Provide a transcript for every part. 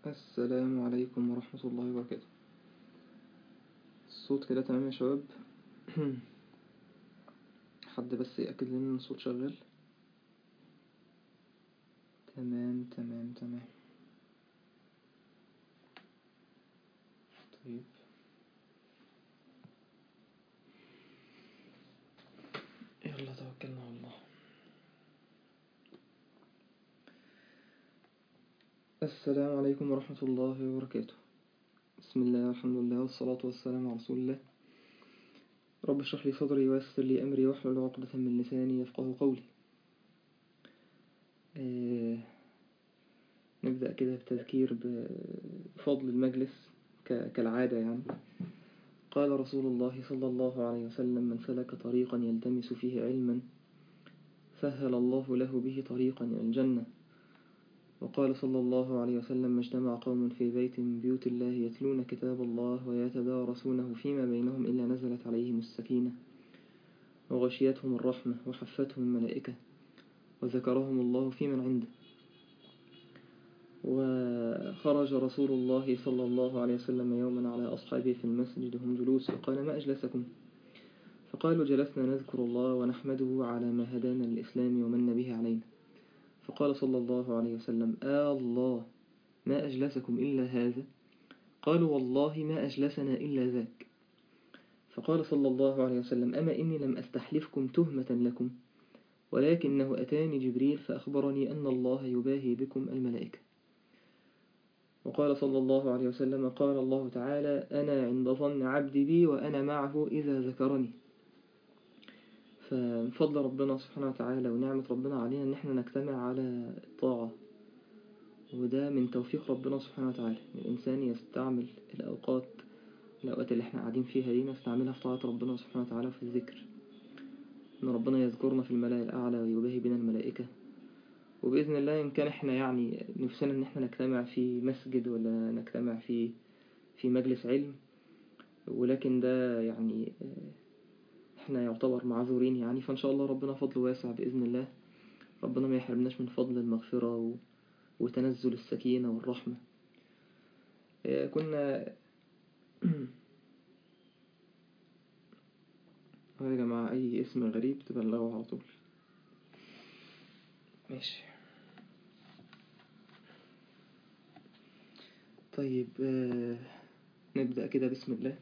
السلام عليكم ورحمة الله وبركاته الصوت كده تمام يا شباب حد بس يأكد لنا ان الصوت شغال تمام تمام تمام طيب يلا توكلنا على الله السلام عليكم ورحمة الله وبركاته بسم الله والحمد لله والصلاة والسلام على رسول الله رب اشرح لي صدري ويسر لي أمري واحلل عقدة من لساني يفقه قولي آه نبدأ كده بتذكير بفضل المجلس كالعادة يعني قال رسول الله صلى الله عليه وسلم من سلك طريقا يلتمس فيه علما سهل الله له به طريقا إلى الجنة وقال صلى الله عليه وسلم ما اجتمع قوم في بيت من بيوت الله يتلون كتاب الله ويتدارسونه فيما بينهم إلا نزلت عليهم السكينة وغشيتهم الرحمة وحفتهم الملائكة وذكرهم الله في من عنده وخرج رسول الله صلى الله عليه وسلم يوما على أصحابه في المسجد هم جلوس فقال ما أجلسكم فقالوا جلسنا نذكر الله ونحمده على ما هدانا للإسلام ومن به علينا فقال صلى الله عليه وسلم آه الله ما أجلسكم إلا هذا قالوا والله ما أجلسنا إلا ذاك فقال صلى الله عليه وسلم أما إني لم أستحلفكم تهمة لكم ولكنه أتاني جبريل فأخبرني أن الله يباهي بكم الملائكة وقال صلى الله عليه وسلم قال الله تعالى أنا عند ظن عبدي بي وأنا معه إذا ذكرني فبفضل ربنا سبحانه وتعالى ونعمة ربنا علينا إن احنا نجتمع على الطاعة وده من توفيق ربنا سبحانه وتعالى الإنسان يستعمل الأوقات الأوقات اللي احنا قاعدين فيها دي نستعملها في طاعة ربنا سبحانه وتعالى في الذكر إن ربنا يذكرنا في الملأ الأعلى ويباهي بنا الملائكة وبإذن الله إن كان احنا يعني نفسنا إن احنا نجتمع في مسجد ولا نجتمع في في مجلس علم ولكن ده يعني احنا يعتبر معذورين يعني فإن شاء الله ربنا فضل واسع بإذن الله ربنا ما يحرمناش من فضل المغفرة و... وتنزل السكينة والرحمة كنا يا جماعة أي اسم غريب تبلغوا على طول ماشي طيب آه نبدأ كده بسم الله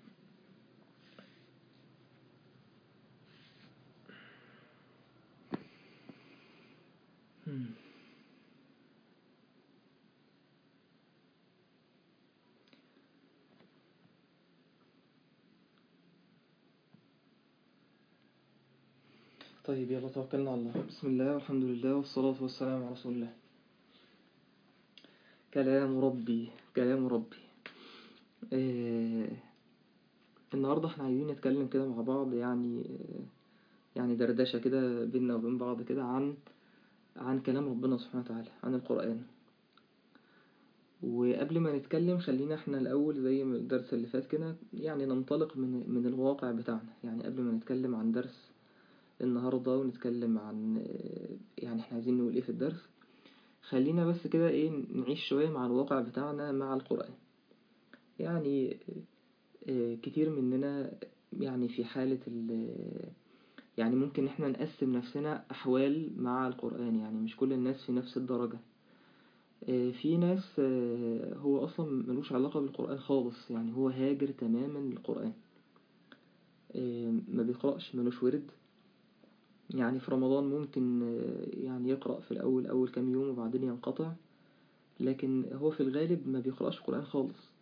طيب يلا توكلنا على الله بسم الله والحمد لله والصلاة والسلام على رسول الله كلام ربي كلام ربي آه النهاردة احنا عايزين نتكلم كده مع بعض يعني آه يعني دردشة كده بينا وبين بعض كده عن عن كلام ربنا سبحانه وتعالى عن القرآن وقبل ما نتكلم خلينا احنا الأول زي ما الدرس اللي فات كده يعني ننطلق من من الواقع بتاعنا يعني قبل ما نتكلم عن درس النهاردة ونتكلم عن يعني احنا عايزين نقول ايه في الدرس خلينا بس كده ايه نعيش شوية مع الواقع بتاعنا مع القرآن يعني كتير مننا يعني في حالة يعني ممكن احنا نقسم نفسنا أحوال مع القرآن يعني مش كل الناس في نفس الدرجة في ناس هو أصلا ملوش علاقة بالقرآن خالص يعني هو هاجر تماما للقرآن ما بيقرأش ملوش ورد يعني في رمضان ممكن يعني يقرأ في الأول أول كام يوم وبعدين ينقطع لكن هو في الغالب ما بيقرأش قرآن خالص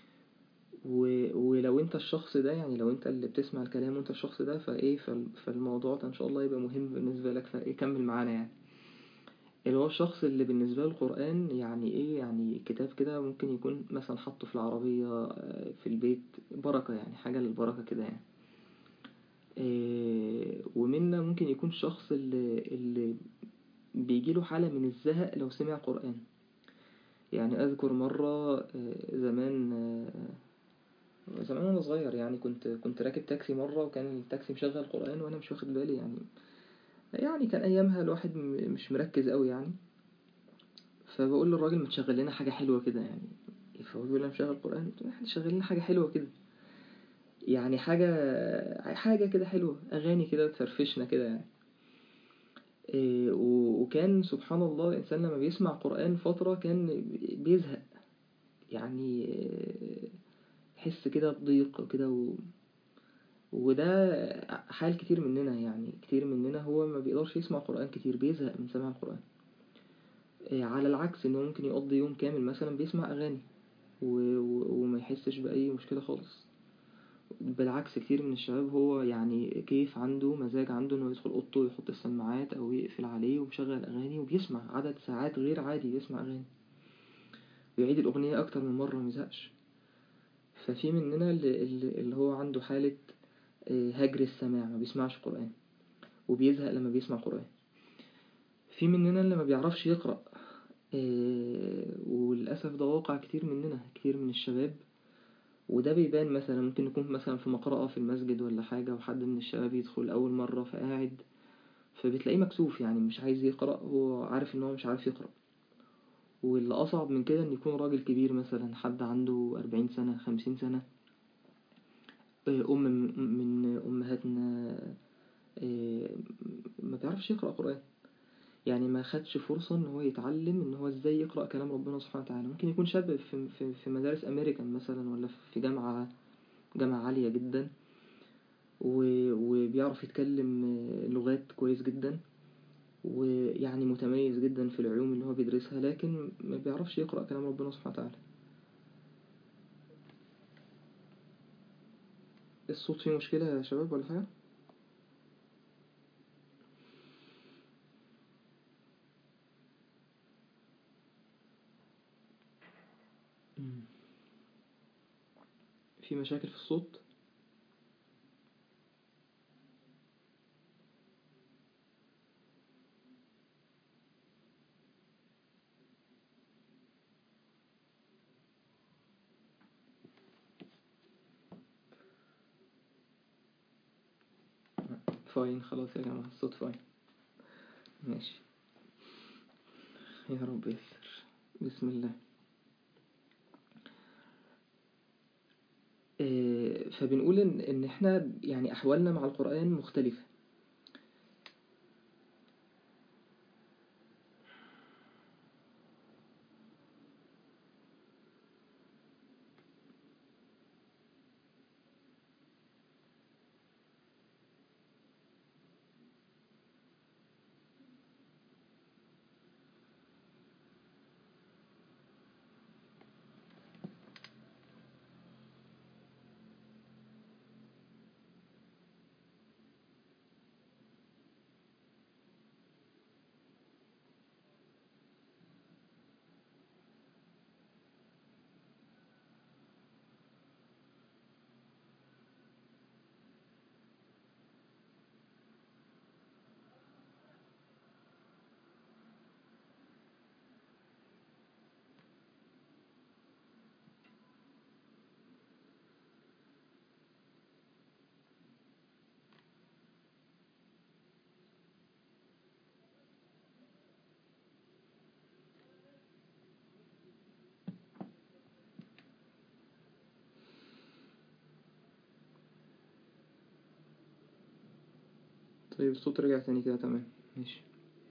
ولو انت الشخص ده يعني لو انت اللي بتسمع الكلام وانت الشخص ده فايه فالموضوع ده ان شاء الله يبقى مهم بالنسبة لك فايه كمل معانا يعني اللي هو الشخص اللي بالنسبة له القرآن يعني ايه يعني كتاب كده ممكن يكون مثلا حطه في العربية في البيت بركة يعني حاجة للبركة كده يعني إيه ومنا ممكن يكون شخص اللي, اللي بيجيله حالة من الزهق لو سمع قرآن يعني أذكر مرة زمان زمان وأنا صغير يعني كنت كنت راكب تاكسي مرة وكان التاكسي مشغل قرآن وأنا مش واخد بالي يعني يعني كان أيامها الواحد مش مركز أوي يعني فبقول للراجل ما تشغل لنا حاجة حلوة كده يعني فهو بيقول انا مشغل قرآن قلت له احنا شغل لنا حاجة حلوة كده يعني حاجة حاجة كده حلوة أغاني كده تفرفشنا كده يعني إيه، و- وكان سبحان الله الإنسان لما بيسمع قرآن فترة كان بيزهق يعني إيه، يحس كده بضيق كده و... وده حال كتير مننا يعني كتير مننا هو ما بيقدرش يسمع قرآن كتير بيزهق من سماع القرآن إيه، على العكس انه ممكن يقضي يوم كامل مثلا بيسمع اغاني و... و... وما يحسش بأي مشكلة خالص بالعكس كتير من الشباب هو يعني كيف عنده مزاج عنده انه يدخل اوضته ويحط السماعات او يقفل عليه ومشغل اغاني وبيسمع عدد ساعات غير عادي بيسمع اغاني ويعيد الاغنية اكتر من مرة ميزهقش ففي مننا اللي, اللي اللي هو عنده حالة آه، هجر السماع ما بيسمعش قرآن وبيزهق لما بيسمع قرآن في مننا اللي ما بيعرفش يقرأ آه، وللأسف ده واقع كتير مننا كتير من الشباب وده بيبان مثلا ممكن نكون مثلا في مقرأة في المسجد ولا حاجة وحد من الشباب يدخل أول مرة فقاعد فبتلاقيه مكسوف يعني مش عايز يقرأ هو عارف إن هو مش عارف يقرأ واللي أصعب من كده إن يكون راجل كبير مثلا حد عنده أربعين سنة خمسين سنة آه، أم من من أمهاتنا آه، ما بيعرفش يقرأ قرآن يعني ما خدش فرصة ان هو يتعلم ان هو ازاي يقرأ كلام ربنا سبحانه وتعالى ممكن يكون شاب في, في, في مدارس امريكان مثلا ولا في جامعة جامعة عالية جدا و- وبيعرف يتكلم آه، لغات كويس جدا ويعني متميز جدا في العلوم اللي هو بيدرسها لكن ما بيعرفش يقرأ كلام ربنا سبحانه وتعالى الصوت فيه مشكلة يا شباب ولا حاجة؟ مم. في مشاكل في الصوت؟ فاين خلاص يا جماعة الصوت فاين ماشي يا رب يسر بسم الله آه، فبنقول إن إن إحنا يعني أحوالنا مع القرآن مختلفة طيب الصوت رجع تاني كده تمام ماشي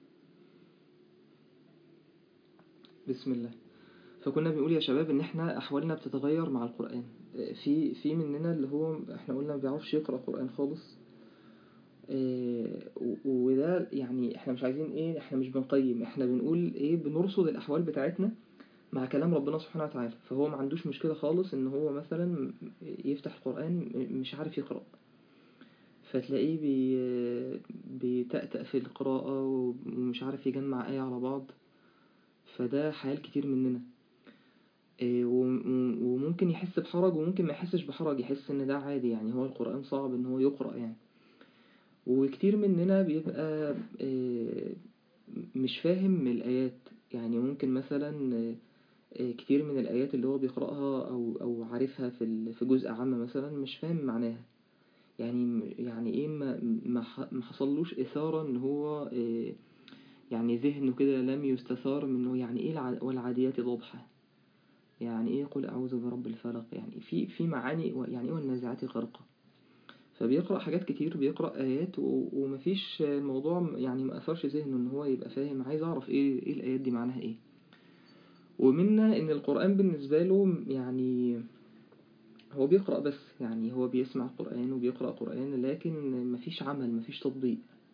بسم الله فكنا بنقول يا شباب ان احنا احوالنا بتتغير مع القرآن في في مننا اللي هو احنا قلنا ما بيعرفش يقرأ قرآن خالص آه، و- وده يعني احنا مش عايزين ايه احنا مش بنقيم احنا بنقول ايه بنرصد الاحوال بتاعتنا مع كلام ربنا سبحانه وتعالى فهو ما عندوش مشكلة خالص ان هو مثلا يفتح القرآن مش عارف يقرأ فتلاقيه بي بيتأتأ في القراءة ومش عارف يجمع آية على بعض فده حال كتير مننا إيه، وم- وممكن يحس بحرج وممكن ما يحسش بحرج يحس ان ده عادي يعني هو القرآن صعب ان هو يقرأ يعني وكتير مننا بيبقى إيه، مش فاهم الآيات يعني ممكن مثلا إيه، كتير من الآيات اللي هو بيقرأها أو أو عارفها في ال- في جزء عام مثلا مش فاهم معناها يعني يعني ايه ما ما ح- ما حصلوش إثارة ان هو إيه، يعني ذهنه كده لم يستثار منه يعني ايه الع- والعاديات ضبحا يعني ايه قل اعوذ برب الفلق يعني في في معاني و- يعني ايه والنازعات غرقا فبيقرأ حاجات كتير بيقرأ آيات و- ومفيش الموضوع يعني ما أثرش ذهنه إن هو يبقى فاهم عايز أعرف إيه إيه الآيات دي معناها إيه ومنا إن القرآن بالنسبة له يعني هو بيقرأ بس يعني هو بيسمع القرآن وبيقرأ قرآن لكن مفيش عمل مفيش تطبيق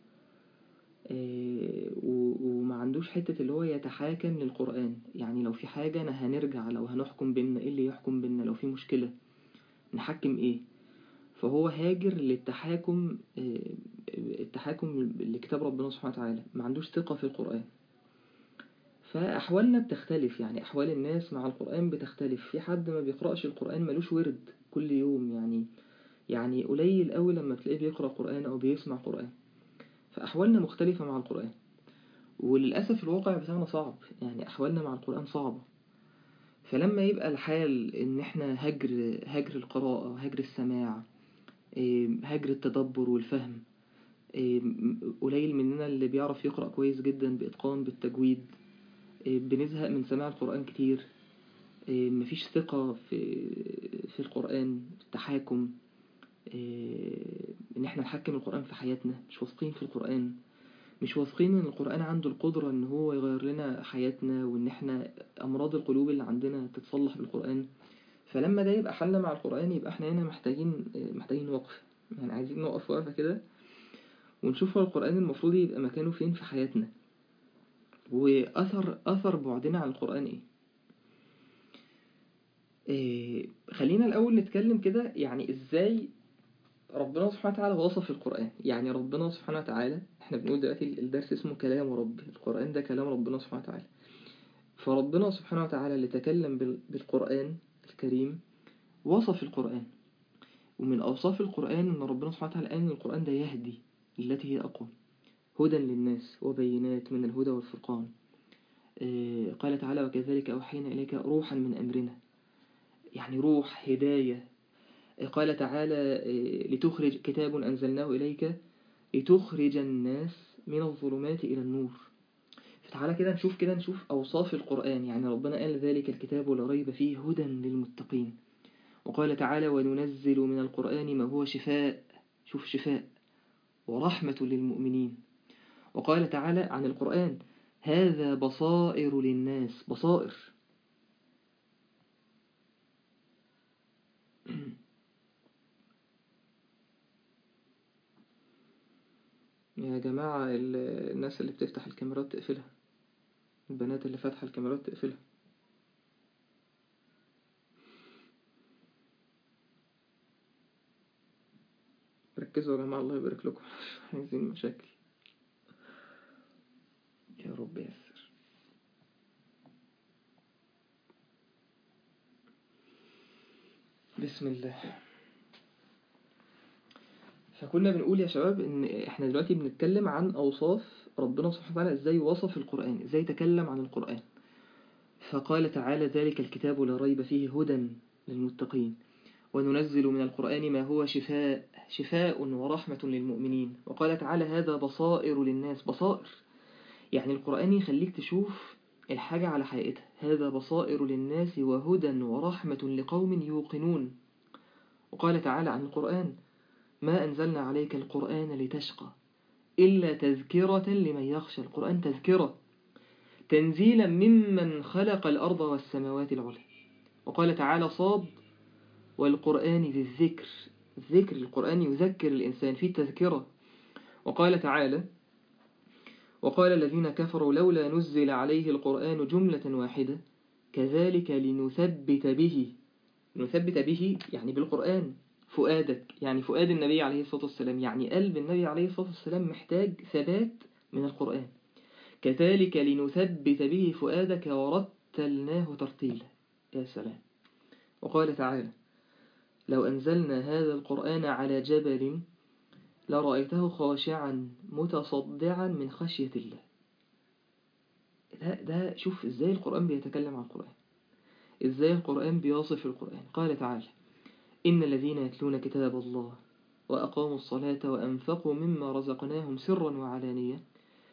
آه، و- وما عندوش حتة اللي هو يتحاكم للقرآن يعني لو في حاجة أنا هنرجع لو هنحكم بينا إيه اللي يحكم بينا لو في مشكلة نحكم إيه فهو هاجر للتحاكم آه، التحاكم لكتاب ربنا سبحانه وتعالى ما عندوش ثقة في القرآن فأحوالنا بتختلف يعني أحوال الناس مع القرآن بتختلف في حد ما بيقرأش القرآن ملوش ورد كل يوم يعني يعني قليل قوي لما تلاقيه بيقرأ قرآن أو بيسمع قرآن فأحوالنا مختلفة مع القرآن وللأسف الواقع بتاعنا صعب يعني أحوالنا مع القرآن صعبة فلما يبقى الحال إن إحنا هجر هجر القراءة هجر السماع إيه، هجر التدبر والفهم إيه، م- قليل مننا اللي بيعرف يقرأ كويس جدا بإتقان بالتجويد إيه، بنزهق من سماع القرآن كتير إيه، مفيش ثقة في في القرآن التحاكم إيه، إن إحنا نحكم القرآن في حياتنا مش واثقين في القرآن مش واثقين إن القرآن عنده القدرة إن هو يغير لنا حياتنا وإن إحنا أمراض القلوب اللي عندنا تتصلح بالقرآن فلما ده يبقى حالنا مع القرآن يبقى إحنا هنا محتاجين محتاجين وقف يعني عايزين نقف وقفة كده ونشوف هو القرآن المفروض يبقى مكانه فين في حياتنا وأثر أثر بعدنا عن القرآن إيه إيه، خلينا الأول نتكلم كده يعني إزاي ربنا سبحانه وتعالى وصف القرآن يعني ربنا سبحانه وتعالى احنا بنقول دلوقتي الدرس اسمه كلام رب القرآن ده كلام ربنا سبحانه وتعالى فربنا سبحانه وتعالى اللي تكلم بال- بالقرآن الكريم وصف القرآن ومن أوصاف القرآن إن ربنا سبحانه وتعالى قال إن القرآن ده يهدي التي هي أقوم هدى للناس وبينات من الهدى والفرقان آه، قال تعالى وكذلك أوحينا إليك روحا من أمرنا يعني روح هداية آه، قال تعالى آه، لتخرج كتاب أنزلناه إليك لتخرج الناس من الظلمات إلى النور فتعالى كده نشوف كده نشوف أوصاف القرآن يعني ربنا قال ذلك الكتاب لا ريب فيه هدى للمتقين وقال تعالى وننزل من القرآن ما هو شفاء شوف شفاء ورحمة للمؤمنين وقال تعالى عن القرآن هذا بصائر للناس بصائر يا جماعة ال- الناس اللي بتفتح الكاميرات تقفلها البنات اللي فاتحة الكاميرات تقفلها ركزوا يا جماعة الله يبارك لكم مش عايزين مشاكل يا رب يسر بسم الله فكنا بنقول يا شباب ان احنا دلوقتي بنتكلم عن اوصاف ربنا سبحانه وتعالى ازاي وصف القرآن ازاي تكلم عن القرآن فقال تعالى ذلك الكتاب لا ريب فيه هدى للمتقين وننزل من القرآن ما هو شفاء شفاء ورحمة للمؤمنين وقال تعالى هذا بصائر للناس بصائر يعني القرآن يخليك تشوف الحاجة على حقيقتها هذا بصائر للناس وهدى ورحمة لقوم يوقنون وقال تعالى عن القرآن ما أنزلنا عليك القرآن لتشقى إلا تذكرة لمن يخشى القرآن تذكرة تنزيلا ممن خلق الأرض والسماوات العلى وقال تعالى صاد والقرآن ذي الذكر الذكر القرآن يذكر الإنسان في تذكرة وقال تعالى وقال الذين كفروا لولا نزل عليه القرآن جملة واحدة كذلك لنثبت به نثبت به يعني بالقرآن فؤادك يعني فؤاد النبي عليه الصلاة والسلام يعني قلب النبي عليه الصلاة والسلام محتاج ثبات من القرآن كذلك لنثبت به فؤادك ورتلناه ترتيلا يا سلام وقال تعالى لو أنزلنا هذا القرآن على جبل لرأيته خاشعا متصدعا من خشية الله ده, ده شوف ازاي القرآن بيتكلم عن القرآن ازاي القرآن بيوصف القرآن قال تعالى إن الذين يتلون كتاب الله وأقاموا الصلاة وأنفقوا مما رزقناهم سرا وعلانية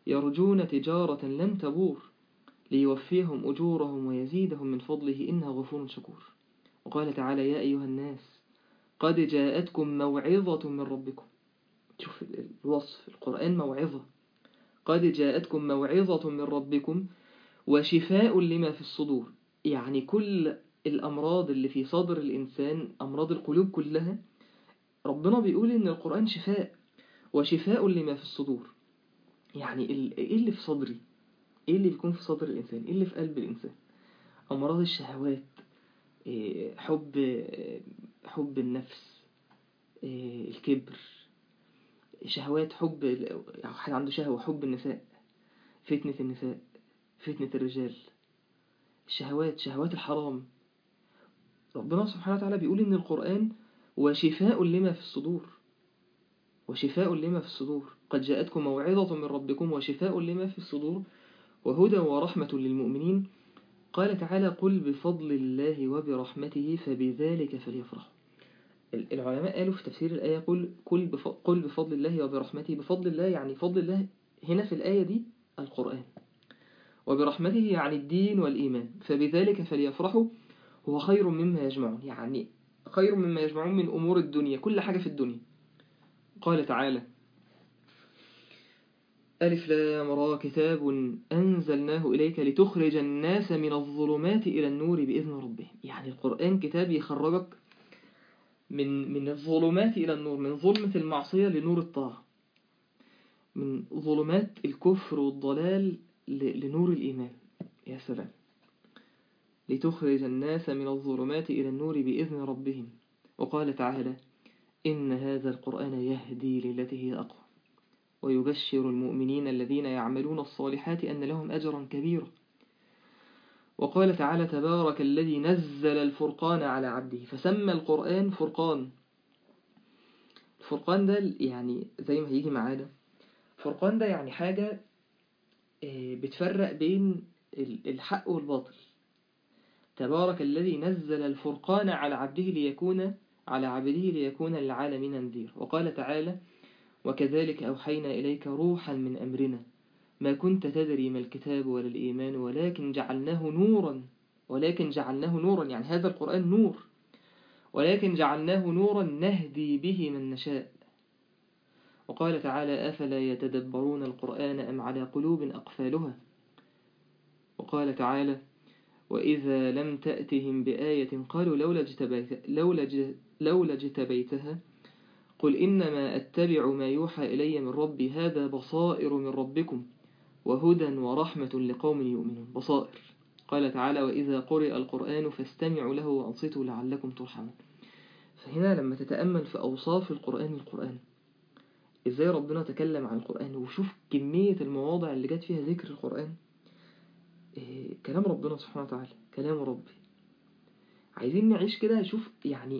يرجون تجارة لن تبور ليوفيهم أجورهم ويزيدهم من فضله إنه غفور شكور وقال تعالى يا أيها الناس قد جاءتكم موعظة من ربكم شوف الوصف القرآن موعظة قد جاءتكم موعظة من ربكم وشفاء لما في الصدور يعني كل الأمراض اللي في صدر الإنسان أمراض القلوب كلها ربنا بيقول إن القرآن شفاء وشفاء لما في الصدور يعني إيه اللي في صدري إيه اللي بيكون في صدر الإنسان إيه اللي في قلب الإنسان أمراض الشهوات إيه، حب حب النفس إيه، الكبر شهوات حب حد عنده شهوة حب النساء فتنة النساء فتنة الرجال الشهوات شهوات الحرام ربنا سبحانه وتعالى بيقول إن القرآن وشفاء لما في الصدور وشفاء لما في الصدور قد جاءتكم موعظة من ربكم وشفاء لما في الصدور وهدى ورحمة للمؤمنين قال تعالى قل بفضل الله وبرحمته فبذلك فليفرحوا العلماء قالوا في تفسير الآية قل, قل بفضل الله وبرحمته بفضل الله يعني فضل الله هنا في الآية دي القرآن وبرحمته يعني الدين والإيمان فبذلك فليفرحوا هو خير مما يجمعون يعني خير مما يجمعون من أمور الدنيا كل حاجة في الدنيا قال تعالى ألف لام را كتاب أنزلناه إليك لتخرج الناس من الظلمات إلى النور بإذن ربهم يعني القرآن كتاب يخرجك من من الظلمات إلى النور من ظلمة المعصية لنور الطاعة من ظلمات الكفر والضلال لنور الإيمان يا سلام لتخرج الناس من الظلمات إلى النور بإذن ربهم وقال تعالى إن هذا القرآن يهدي للتي هي أقوى ويبشر المؤمنين الذين يعملون الصالحات أن لهم أجرا كبيرا وقال تعالى تبارك الذي نزل الفرقان على عبده فسمى القرآن فرقان الفرقان ده يعني زي ما هيجي معانا فرقان ده يعني حاجة آه، بتفرق بين الحق والباطل تبارك الذي نزل الفرقان على عبده ليكون على عبده ليكون للعالمين نذير وقال تعالى وكذلك أوحينا إليك روحا من أمرنا ما كنت تدري ما الكتاب ولا الإيمان ولكن جعلناه نورا ولكن جعلناه نورا يعني هذا القرآن نور ولكن جعلناه نورا نهدي به من نشاء وقال تعالى أفلا يتدبرون القرآن أم على قلوب أقفالها وقال تعالى وإذا لم تأتهم بآية قالوا لولا اجتبيت لولا لولا اجتبيتها قل إنما أتبع ما يوحى إلي من ربي هذا بصائر من ربكم وهدى ورحمة لقوم يؤمنون بصائر قال تعالى وإذا قرئ القرآن فاستمعوا له وأنصتوا لعلكم ترحمون فهنا لما تتأمل في أوصاف القرآن القرآن إزاي ربنا تكلم عن القرآن وشوف كمية المواضع اللي جت فيها ذكر القرآن إيه كلام ربنا سبحانه وتعالى كلام ربي عايزين نعيش كده نشوف يعني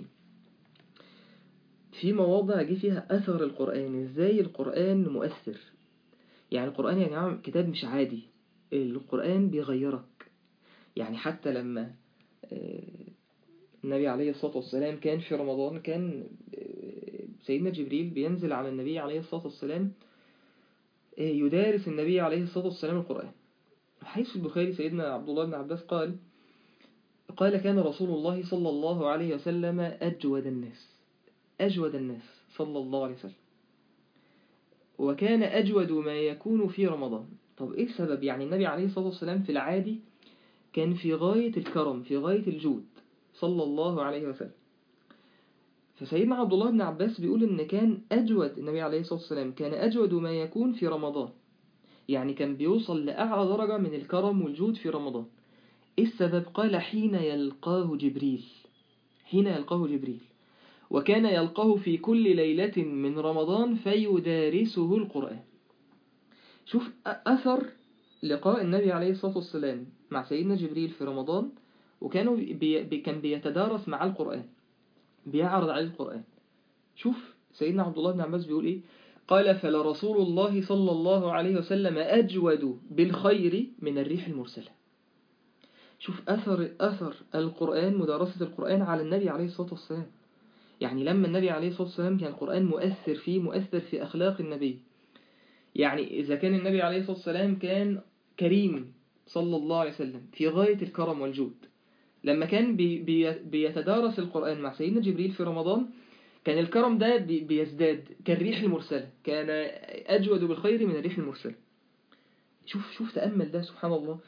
في مواضع جه فيها أثر القرآن إزاي القرآن مؤثر يعني القرآن يا جماعة كتاب مش عادي القرآن بيغيرك يعني حتى لما آه، النبي عليه الصلاة والسلام كان في رمضان كان آه، سيدنا جبريل بينزل على النبي عليه الصلاة والسلام آه، يدارس النبي عليه الصلاة والسلام القرآن حيث البخاري سيدنا عبد الله بن عباس قال قال كان رسول الله صلى الله عليه وسلم أجود الناس أجود الناس صلى الله عليه وسلم وكان أجود ما يكون في رمضان طب إيه السبب يعني النبي عليه الصلاة والسلام في العادي كان في غاية الكرم في غاية الجود صلى الله عليه وسلم فسيدنا عبد الله بن عباس بيقول إن كان أجود النبي عليه الصلاة والسلام كان أجود ما يكون في رمضان يعني كان بيوصل لأعلى درجة من الكرم والجود في رمضان إيه السبب قال حين يلقاه جبريل حين يلقاه جبريل وكان يلقاه في كل ليلة من رمضان فيدارسه القرآن شوف أثر لقاء النبي عليه الصلاة والسلام مع سيدنا جبريل في رمضان وكانوا بي كان بيتدارس مع القرآن بيعرض عليه القرآن شوف سيدنا عبد الله بن عباس بيقول إيه قال فلرسول الله صلى الله عليه وسلم أجود بالخير من الريح المرسلة شوف أثر أثر القرآن مدارسة القرآن على النبي عليه الصلاة والسلام يعني لما النبي عليه الصلاة والسلام كان القرآن مؤثر فيه مؤثر في أخلاق النبي يعني إذا كان النبي عليه الصلاة والسلام كان كريم صلى الله عليه وسلم في غاية الكرم والجود لما كان بي بي بيتدارس القرآن مع سيدنا جبريل في رمضان كان الكرم ده بي بيزداد كالريح المرسلة كان أجود بالخير من الريح المرسلة شوف شوف تأمل ده سبحان الله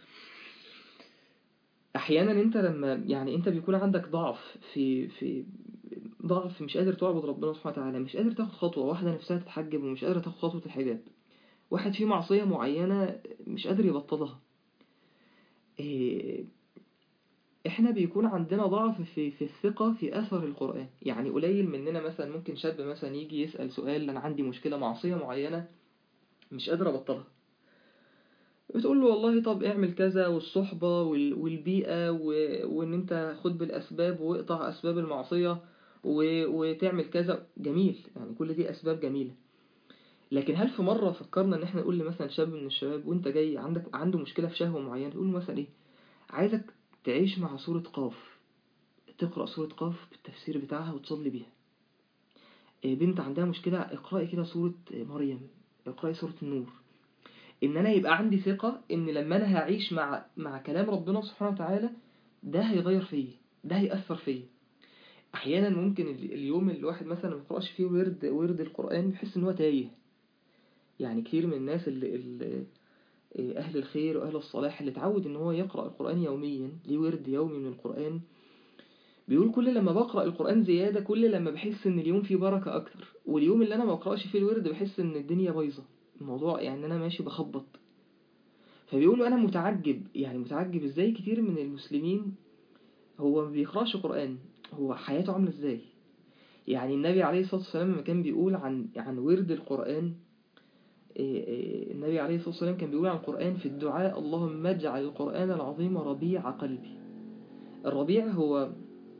أحيانا أنت لما يعني أنت بيكون عندك ضعف في في ضعف مش قادر تعبد ربنا سبحانه وتعالى مش قادر تاخد خطوة واحدة نفسها تتحجب ومش قادر تاخد خطوة الحجاب واحد فيه معصية معينة مش قادر يبطلها إيه احنا بيكون عندنا ضعف في في الثقة في أثر القرآن يعني قليل مننا مثلا ممكن شاب مثلا يجي يسأل سؤال أنا عندي مشكلة معصية معينة مش قادر أبطلها بتقول له والله طب اعمل كذا والصحبة والبيئة وان انت خد بالأسباب واقطع أسباب المعصية وتعمل كذا جميل يعني كل دي أسباب جميلة لكن هل في مرة فكرنا ان احنا نقول لمثلا شاب من الشباب وانت جاي عندك عنده مشكلة في شهوة معينة تقول له مثلا ايه عايزك تعيش مع سورة قاف تقرأ سورة قاف بالتفسير بتاعها وتصلي بيها بنت عندها مشكلة اقرأي كده سورة مريم اقرأي سورة النور ان انا يبقى عندي ثقة ان لما انا هعيش مع مع كلام ربنا سبحانه وتعالى ده هيغير فيا ده هيأثر فيا احيانا ممكن اليوم اللي الواحد مثلا ما يقرأش فيه ورد ورد القرآن يحس ان هو تايه يعني كتير من الناس اللي, اللي أهل الخير وأهل الصلاح اللي اتعود إن هو يقرأ القرآن يوميا ليه ورد يومي من القرآن بيقول كل لما بقرأ القرآن زيادة كل لما بحس إن اليوم فيه بركة أكتر واليوم اللي أنا ما بقرأش فيه الورد بحس إن الدنيا بايظة الموضوع يعني أنا ماشي بخبط فبيقولوا أنا متعجب يعني متعجب إزاي كتير من المسلمين هو ما بيقرأش قرآن هو حياته عاملة إزاي يعني النبي عليه الصلاة والسلام لما كان بيقول عن عن ورد القرآن النبي عليه الصلاة والسلام كان بيقول عن القرآن في الدعاء اللهم اجعل القرآن العظيم ربيع قلبي الربيع هو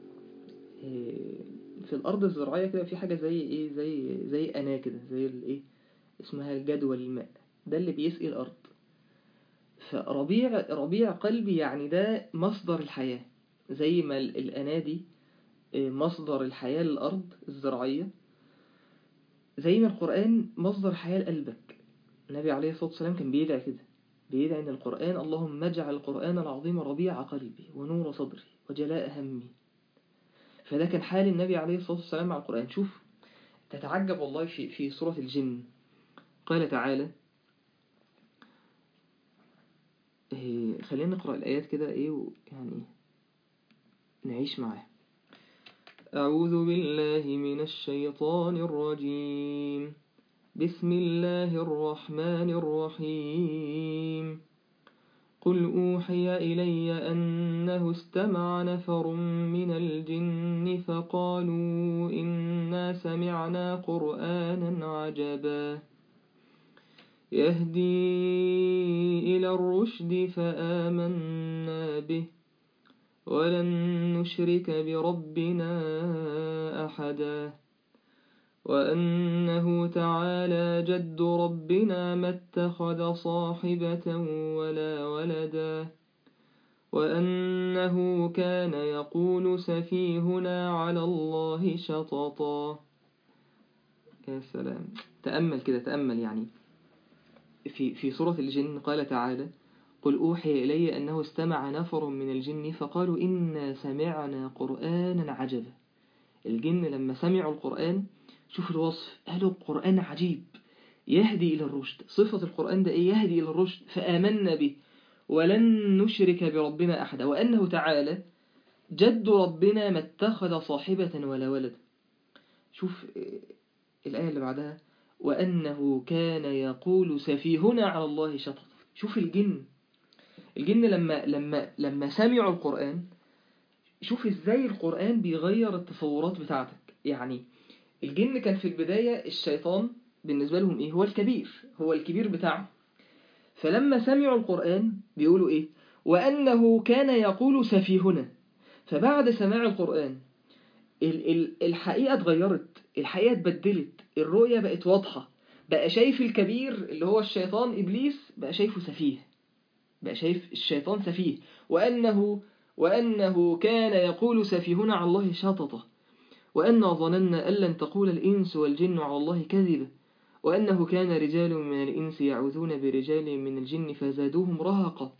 في الأرض الزراعية كده في حاجة زي إيه زي زي أنا كده زي الإيه اسمها الجدول الماء ده اللي بيسقي الأرض فربيع ربيع قلبي يعني ده مصدر الحياة زي ما الأنا دي مصدر الحياة للأرض الزراعية زي ما القرآن مصدر حياة لقلبك النبي عليه الصلاة والسلام كان بيدعي كده بيدعي ان القرآن اللهم اجعل القرآن العظيم ربيع قلبي ونور صدري وجلاء همي فده كان حال النبي عليه الصلاة والسلام مع القرآن شوف تتعجب والله في في سورة الجن قال تعالى إيه خلينا نقرأ الآيات كده إيه يعني نعيش معاه أعوذ بالله من الشيطان الرجيم بسم الله الرحمن الرحيم قل أوحي إلي أنه استمع نفر من الجن فقالوا إنا سمعنا قرآنا عجبا يهدي إلى الرشد فآمنا به ولن نشرك بربنا أحدا وأنه تعالى جد ربنا ما اتخذ صاحبة ولا ولدا وأنه كان يقول سفيهنا على الله شططا يا سلام تأمل كده تأمل يعني في في سورة الجن قال تعالى قل أوحي إلي أنه استمع نفر من الجن فقالوا إنا سمعنا قرآنا عجبا الجن لما سمعوا القرآن شوف الوصف قالوا القرآن عجيب يهدي إلى الرشد صفة القرآن ده إيه يهدي إلى الرشد فآمنا به ولن نشرك بربنا أحدا وأنه تعالى جد ربنا ما اتخذ صاحبة ولا ولد شوف الآية اللي بعدها وأنه كان يقول سفيهنا على الله شطط شوف الجن الجن لما لما لما سمعوا القرآن شوف ازاي القرآن بيغير التصورات بتاعتك يعني الجن كان في البداية الشيطان بالنسبة لهم ايه هو الكبير هو الكبير بتاعهم فلما سمعوا القرآن بيقولوا ايه وأنه كان يقول سفيهنا فبعد سماع القرآن ال ال الحقيقة اتغيرت الحقيقة اتبدلت الرؤية بقت واضحة بقى شايف الكبير اللي هو الشيطان إبليس بقى شايفه سفيه بقى شايف الشيطان سفيه وأنه وأنه كان يقول سفيهنا على الله شططة وأنا ظننا أن لن تقول الإنس والجن على الله كذبا وأنه كان رجال من الإنس يعوذون برجال من الجن فزادوهم رهقا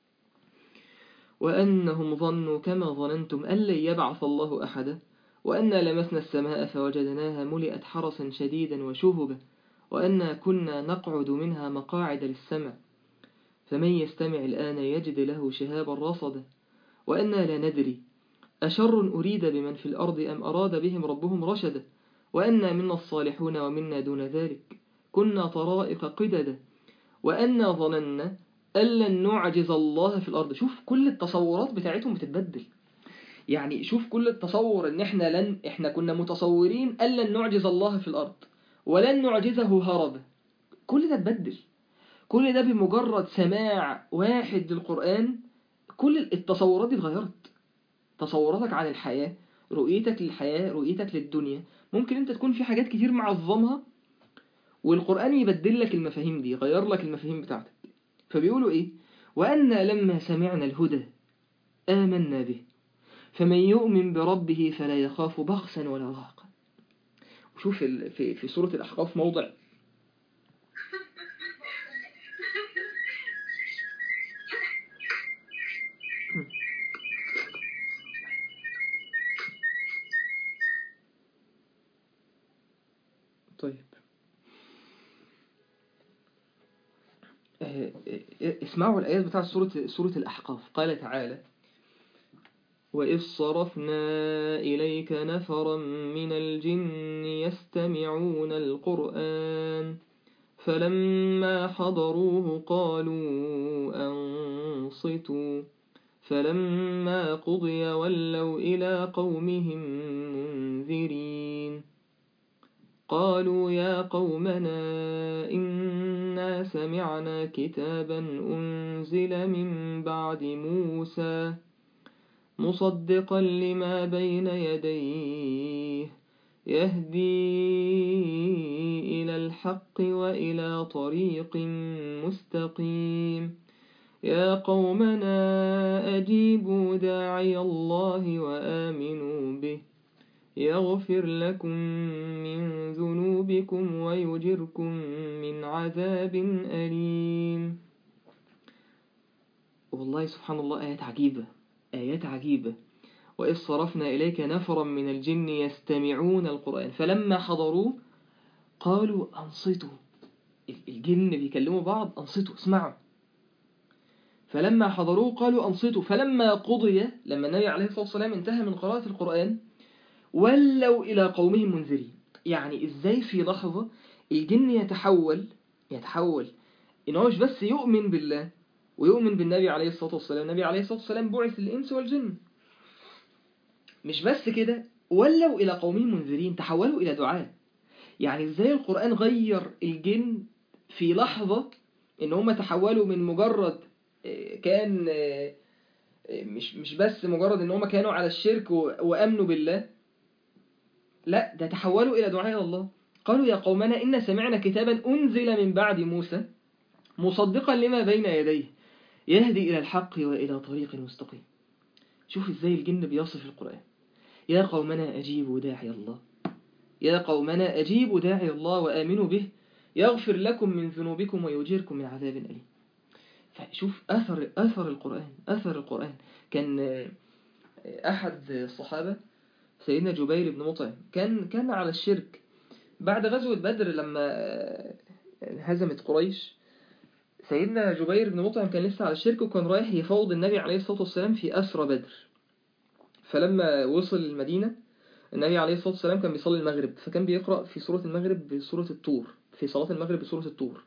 وأنهم ظنوا كما ظننتم أن لن يبعث الله أحدا وأنا لمسنا السماء فوجدناها ملئت حرسا شديدا وشهبا وأنا كنا نقعد منها مقاعد للسمع فمن يستمع الآن يجد له شهابا رصدا وأنا لا ندري أشر أريد بمن في الأرض أم أراد بهم ربهم رشدا وأنا منا الصالحون ومنا دون ذلك كنا طرائق قددا وأنا ظننا أن لن نعجز الله في الأرض شوف كل التصورات بتاعتهم بتتبدل يعني شوف كل التصور ان احنا لن احنا كنا متصورين ان لن نعجز الله في الارض ولن نعجزه هربا كل ده اتبدل كل ده بمجرد سماع واحد للقرآن كل التصورات دي اتغيرت تصوراتك عن الحياة رؤيتك للحياة رؤيتك للدنيا ممكن انت تكون في حاجات كتير معظمها والقرآن يبدل لك المفاهيم دي يغير لك المفاهيم بتاعتك فبيقولوا ايه وأنا لما سمعنا الهدى آمنا به فمن يؤمن بربه فلا يخاف بخسا ولا رهقا وشوف في في سورة الأحقاف موضع طيب اسمعوا الآيات بتاع سورة سورة الأحقاف قال تعالى وإذ صرفنا إليك نفرا من الجن يستمعون القرآن فلما حضروه قالوا أنصتوا فلما قضي ولوا إلى قومهم منذرين قالوا يا قومنا إنا سمعنا كتابا أنزل من بعد موسى مصدقا لما بين يديه يهدي إلى الحق وإلى طريق مستقيم يا قومنا أجيبوا داعي الله وآمنوا به يغفر لكم من ذنوبكم ويجركم من عذاب أليم والله سبحان الله آيات عجيبة آيات عجيبة وإذ صرفنا إليك نفرا من الجن يستمعون القرآن فلما حضروه قالوا أنصتوا الجن بيكلموا بعض أنصتوا اسمعوا فلما حضروه قالوا أنصتوا فلما قضي لما النبي عليه الصلاة والسلام انتهى من قراءة القرآن ولوا إلى قومهم منذرين يعني إزاي في لحظة الجن يتحول يتحول إن هو مش بس يؤمن بالله ويؤمن بالنبي عليه الصلاة والسلام النبي عليه الصلاة والسلام بعث للإنس والجن مش بس كده ولوا إلى قومهم منذرين تحولوا إلى دعاء يعني إزاي القرآن غير الجن في لحظة إن هم تحولوا من مجرد كان مش مش بس مجرد إن هم كانوا على الشرك وأمنوا بالله لا ده تحولوا إلى دعاء الله قالوا يا قومنا إن سمعنا كتابا أنزل من بعد موسى مصدقا لما بين يديه يهدي إلى الحق وإلى طريق مستقيم شوف إزاي الجن بيصف القرآن يا قومنا أجيبوا داعي الله يا قومنا أجيبوا داعي الله وآمنوا به يغفر لكم من ذنوبكم ويجيركم من عذاب أليم فشوف أثر أثر القرآن أثر القرآن كان أحد الصحابة سيدنا جبير بن مطعم كان كان على الشرك بعد غزوة بدر لما هزمت قريش سيدنا جبير بن مطعم كان لسه على الشرك وكان رايح يفوض النبي عليه الصلاة والسلام في أسرى بدر فلما وصل المدينة النبي عليه الصلاة والسلام كان بيصلي المغرب فكان بيقرأ في سورة المغرب بسورة الطور في صلاة المغرب بسورة الطور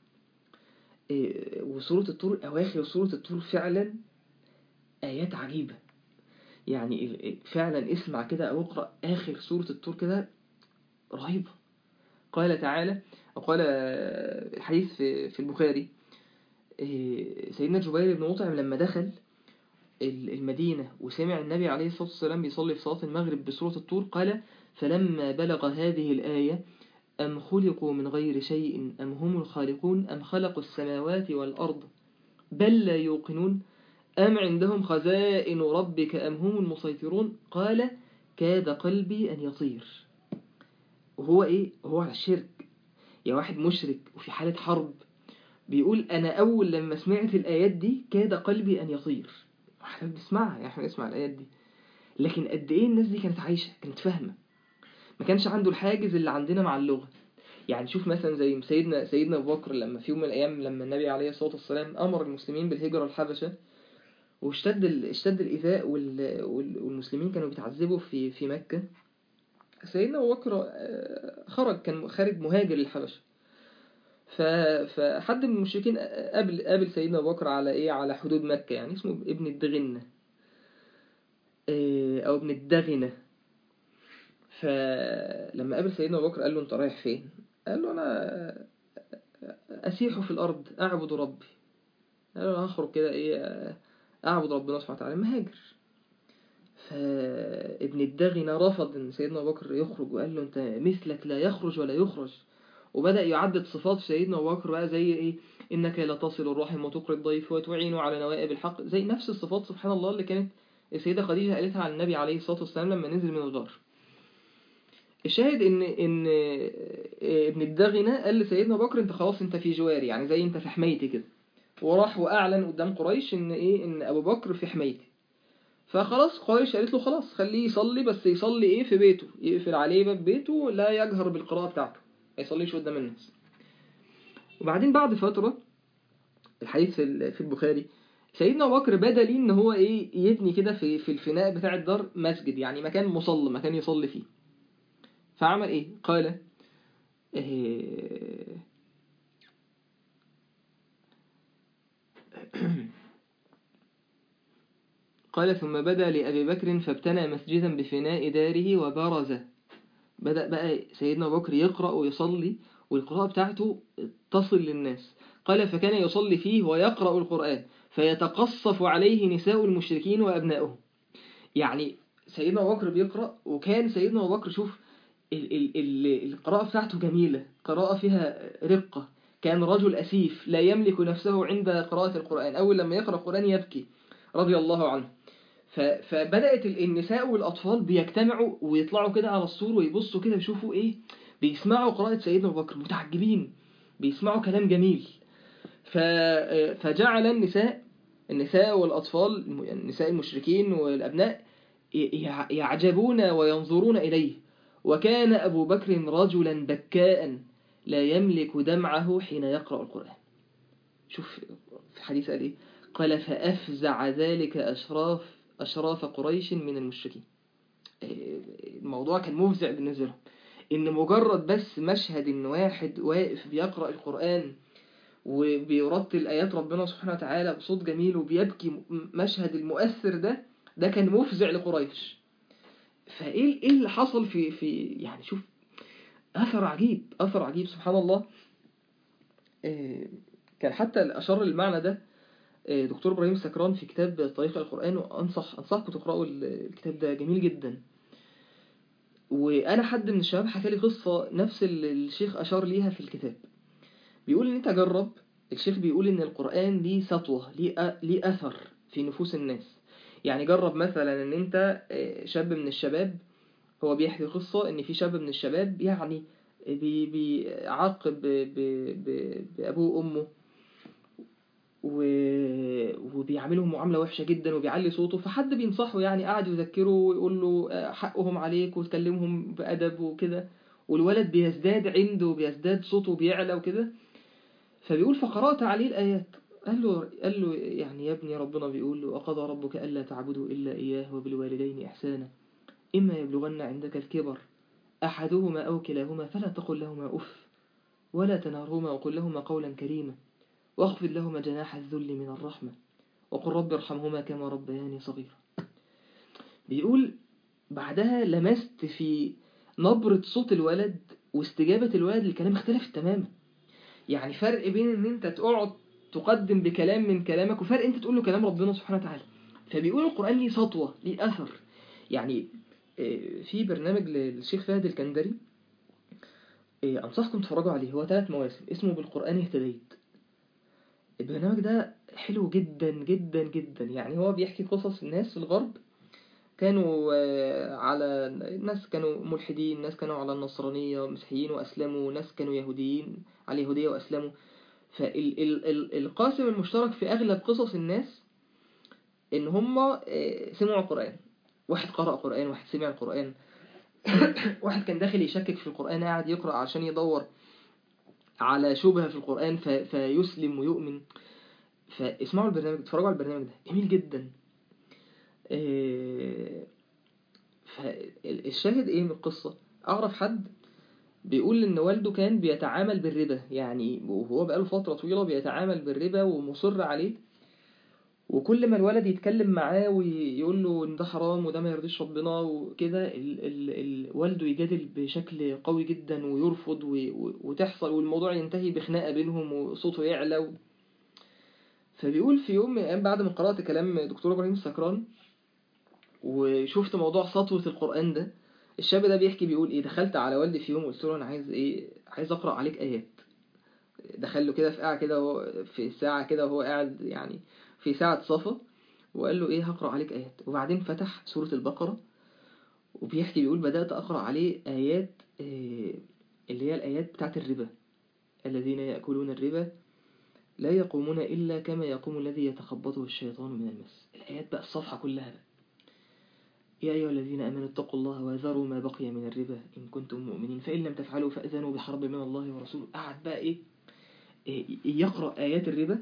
وسورة الطور أواخر سورة الطور فعلا آيات عجيبة يعني فعلا اسمع كده أو اقرأ آخر سورة الطور كده رهيبة قال تعالى وقال الحديث في البخاري سيدنا جبير بن مطعم لما دخل المدينة وسمع النبي عليه الصلاة والسلام بيصلي في صلاة المغرب بسورة الطور قال فلما بلغ هذه الآية أم خلقوا من غير شيء أم هم الخالقون أم خلقوا السماوات والأرض بل لا يوقنون أم عندهم خزائن ربك أم هم المسيطرون قال كاد قلبي أن يطير وهو إيه؟ هو على الشرك يا واحد مشرك وفي حالة حرب بيقول أنا أول لما سمعت الآيات دي كاد قلبي أن يطير احنا بنسمعها يعني احنا بنسمع الآيات دي لكن قد إيه الناس دي كانت عايشة كانت فاهمة ما كانش عنده الحاجز اللي عندنا مع اللغة يعني شوف مثلا زي سيدنا سيدنا أبو بكر لما في يوم من الأيام لما النبي عليه الصلاة والسلام أمر المسلمين بالهجرة الحبشة واشتد ال... اشتد الإيذاء وال... وال... والمسلمين كانوا بيتعذبوا في في مكة سيدنا أبو بكر خرج كان خارج مهاجر للحبشة ف... فحد من المشركين قابل قابل سيدنا أبو بكر على إيه على حدود مكة يعني اسمه ابن الدغنة أو ابن الدغنة فلما قابل سيدنا أبو بكر قال له أنت رايح فين؟ قال له أنا أسيح في الأرض أعبد ربي قال له أنا هخرج كده إيه أعبد ربنا سبحانه وتعالى مهاجر فابن الدغنة رفض ان سيدنا ابو بكر يخرج وقال له انت مثلك لا يخرج ولا يخرج وبدأ يعدد صفات سيدنا ابو بكر بقى زي ايه انك لا تصل الرحم وتقري الضيف وتعين على نوائب الحق زي نفس الصفات سبحان الله اللي كانت السيدة خديجة قالتها على النبي عليه الصلاة والسلام لما نزل من الغار الشاهد ان ان ابن الدغنة قال لسيدنا ابو بكر انت خلاص انت في جواري يعني زي انت في حمايتي كده وراح واعلن قدام قريش ان ايه ان ابو بكر في حمايتي فخلاص قريش قالت له خلاص خليه يصلي بس يصلي ايه في بيته يقفل عليه باب بيته لا يجهر بالقراءة بتاعته ما يصليش قدام الناس وبعدين بعد فترة الحديث في البخاري سيدنا ابو بكر بدا ليه ان هو ايه يبني كده في في الفناء بتاع الدار مسجد يعني مكان مصلى مكان يصلي فيه فعمل ايه قال إيه قال ثم بدا لأبي بكر فابتنى مسجدا بفناء داره وبرز بدأ بقى سيدنا أبو بكر يقرأ ويصلي والقراءة بتاعته تصل للناس قال فكان يصلي فيه ويقرأ القرآن فيتقصف عليه نساء المشركين وأبنائهم يعني سيدنا أبو بكر بيقرأ وكان سيدنا أبو بكر شوف ال ال ال القراءة بتاعته جميلة قراءة فيها رقة كان رجل أسيف لا يملك نفسه عند قراءة القرآن أول لما يقرأ القرآن يبكي رضي الله عنه فبدأت النساء والأطفال بيجتمعوا ويطلعوا كده على السور ويبصوا كده يشوفوا إيه بيسمعوا قراءة سيدنا أبو بكر متعجبين بيسمعوا كلام جميل فجعل النساء النساء والأطفال النساء المشركين والأبناء يعجبون وينظرون إليه وكان أبو بكر رجلا بكاء لا يملك دمعه حين يقرأ القرآن شوف في الحديث قال إيه قال فأفزع ذلك أشراف أشراف قريش من المشركين الموضوع كان مفزع بالنسبة لهم إن مجرد بس مشهد إن واحد واقف بيقرأ القرآن وبيرتل آيات ربنا سبحانه وتعالى بصوت جميل وبيبكي مشهد المؤثر ده ده كان مفزع لقريش فإيه إيه اللي حصل في في يعني شوف أثر عجيب أثر عجيب سبحان الله كان حتى أشار المعنى ده دكتور إبراهيم السكران في كتاب طريق القرآن وأنصح أنصحكم تقرأوا الكتاب ده جميل جدا وأنا حد من الشباب حكى لي قصة نفس اللي الشيخ أشار ليها في الكتاب بيقول إن أنت جرب الشيخ بيقول إن القرآن ليه سطوة ليه, ليه أثر في نفوس الناس يعني جرب مثلا إن أنت شاب من الشباب هو بيحكي قصة إن في شاب من الشباب يعني بيعاقب بأبوه وأمه و... وبيعاملهم معاملة وحشة جدا وبيعلي صوته فحد بينصحه يعني قاعد يذكره ويقول له حقهم عليك وتكلمهم بأدب وكده والولد بيزداد عنده وبيزداد صوته بيعلى وكده فبيقول فقرأت عليه الآيات قال له, قال له يعني يا ابني ربنا بيقول له وقضى ربك ألا تعبدوا إلا إياه وبالوالدين إحسانا إما يبلغن عندك الكبر أحدهما أو كلاهما فلا تقل لهما أف ولا تنهرهما وقل لهما قولا كريما واخفض لهما جناح الذل من الرحمة وقل رب ارحمهما كما ربياني صغيرا بيقول بعدها لمست في نبرة صوت الولد واستجابة الولد للكلام اختلفت تماما يعني فرق بين ان انت تقعد تقدم بكلام من كلامك وفرق انت تقول له كلام ربنا سبحانه وتعالى فبيقول القرآن ليه سطوة ليه أثر يعني في برنامج للشيخ فهد الكندري أنصحكم تتفرجوا عليه هو ثلاث مواسم اسمه بالقرآن اهتديت البرنامج ده حلو جدا جدا جدا يعني هو بيحكي قصص الناس في الغرب كانوا آه، على ناس كانوا ملحدين ناس كانوا على النصرانية مسيحيين وأسلموا ناس كانوا يهوديين على اليهودية وأسلموا فالقاسم المشترك في أغلب قصص الناس إن هم آه، سمعوا القرآن واحد قرأ قرآن واحد سمع القرآن واحد كان داخل يشكك في القرآن قاعد يقرأ عشان يدور على شبهة في القرآن في فيسلم ويؤمن فاسمعوا البرنامج اتفرجوا على البرنامج ده جميل جدا آه، فالشاهد ايه من القصة اعرف حد بيقول ان والده كان بيتعامل بالربا يعني وهو بقاله فترة طويلة بيتعامل بالربا ومصر عليه وكل ما الولد يتكلم معاه ويقول له ان ده حرام وده ما يرضيش ربنا وكده ال ال ال والده يجادل بشكل قوي جدا ويرفض وتحصل والموضوع ينتهي بخناقة بينهم وصوته يعلى فبيقول في يوم من الايام بعد ما قرأت كلام دكتور ابراهيم السكران وشفت موضوع سطوة القرآن ده الشاب ده بيحكي بيقول ايه دخلت على والدي في يوم وقلت له انا عايز ايه عايز اقرا عليك ايات دخل له كده في قاعه كده وهو في الساعه كده وهو قاعد يعني في ساعه صفا وقال له ايه هقرا عليك ايات وبعدين فتح سوره البقره وبيحكي بيقول بدات اقرا عليه ايات آه، اللي هي الايات بتاعت الربا الذين ياكلون الربا لا يقومون الا كما يقوم الذي يتخبطه الشيطان من المس الايات بقى الصفحه كلها بقى يا أيها الذين آمنوا اتقوا الله وذروا ما بقي من الربا إن كنتم مؤمنين فإن لم تفعلوا فأذنوا بحرب من الله ورسوله قعد بقى إيه, إيه، يقرأ آيات الربا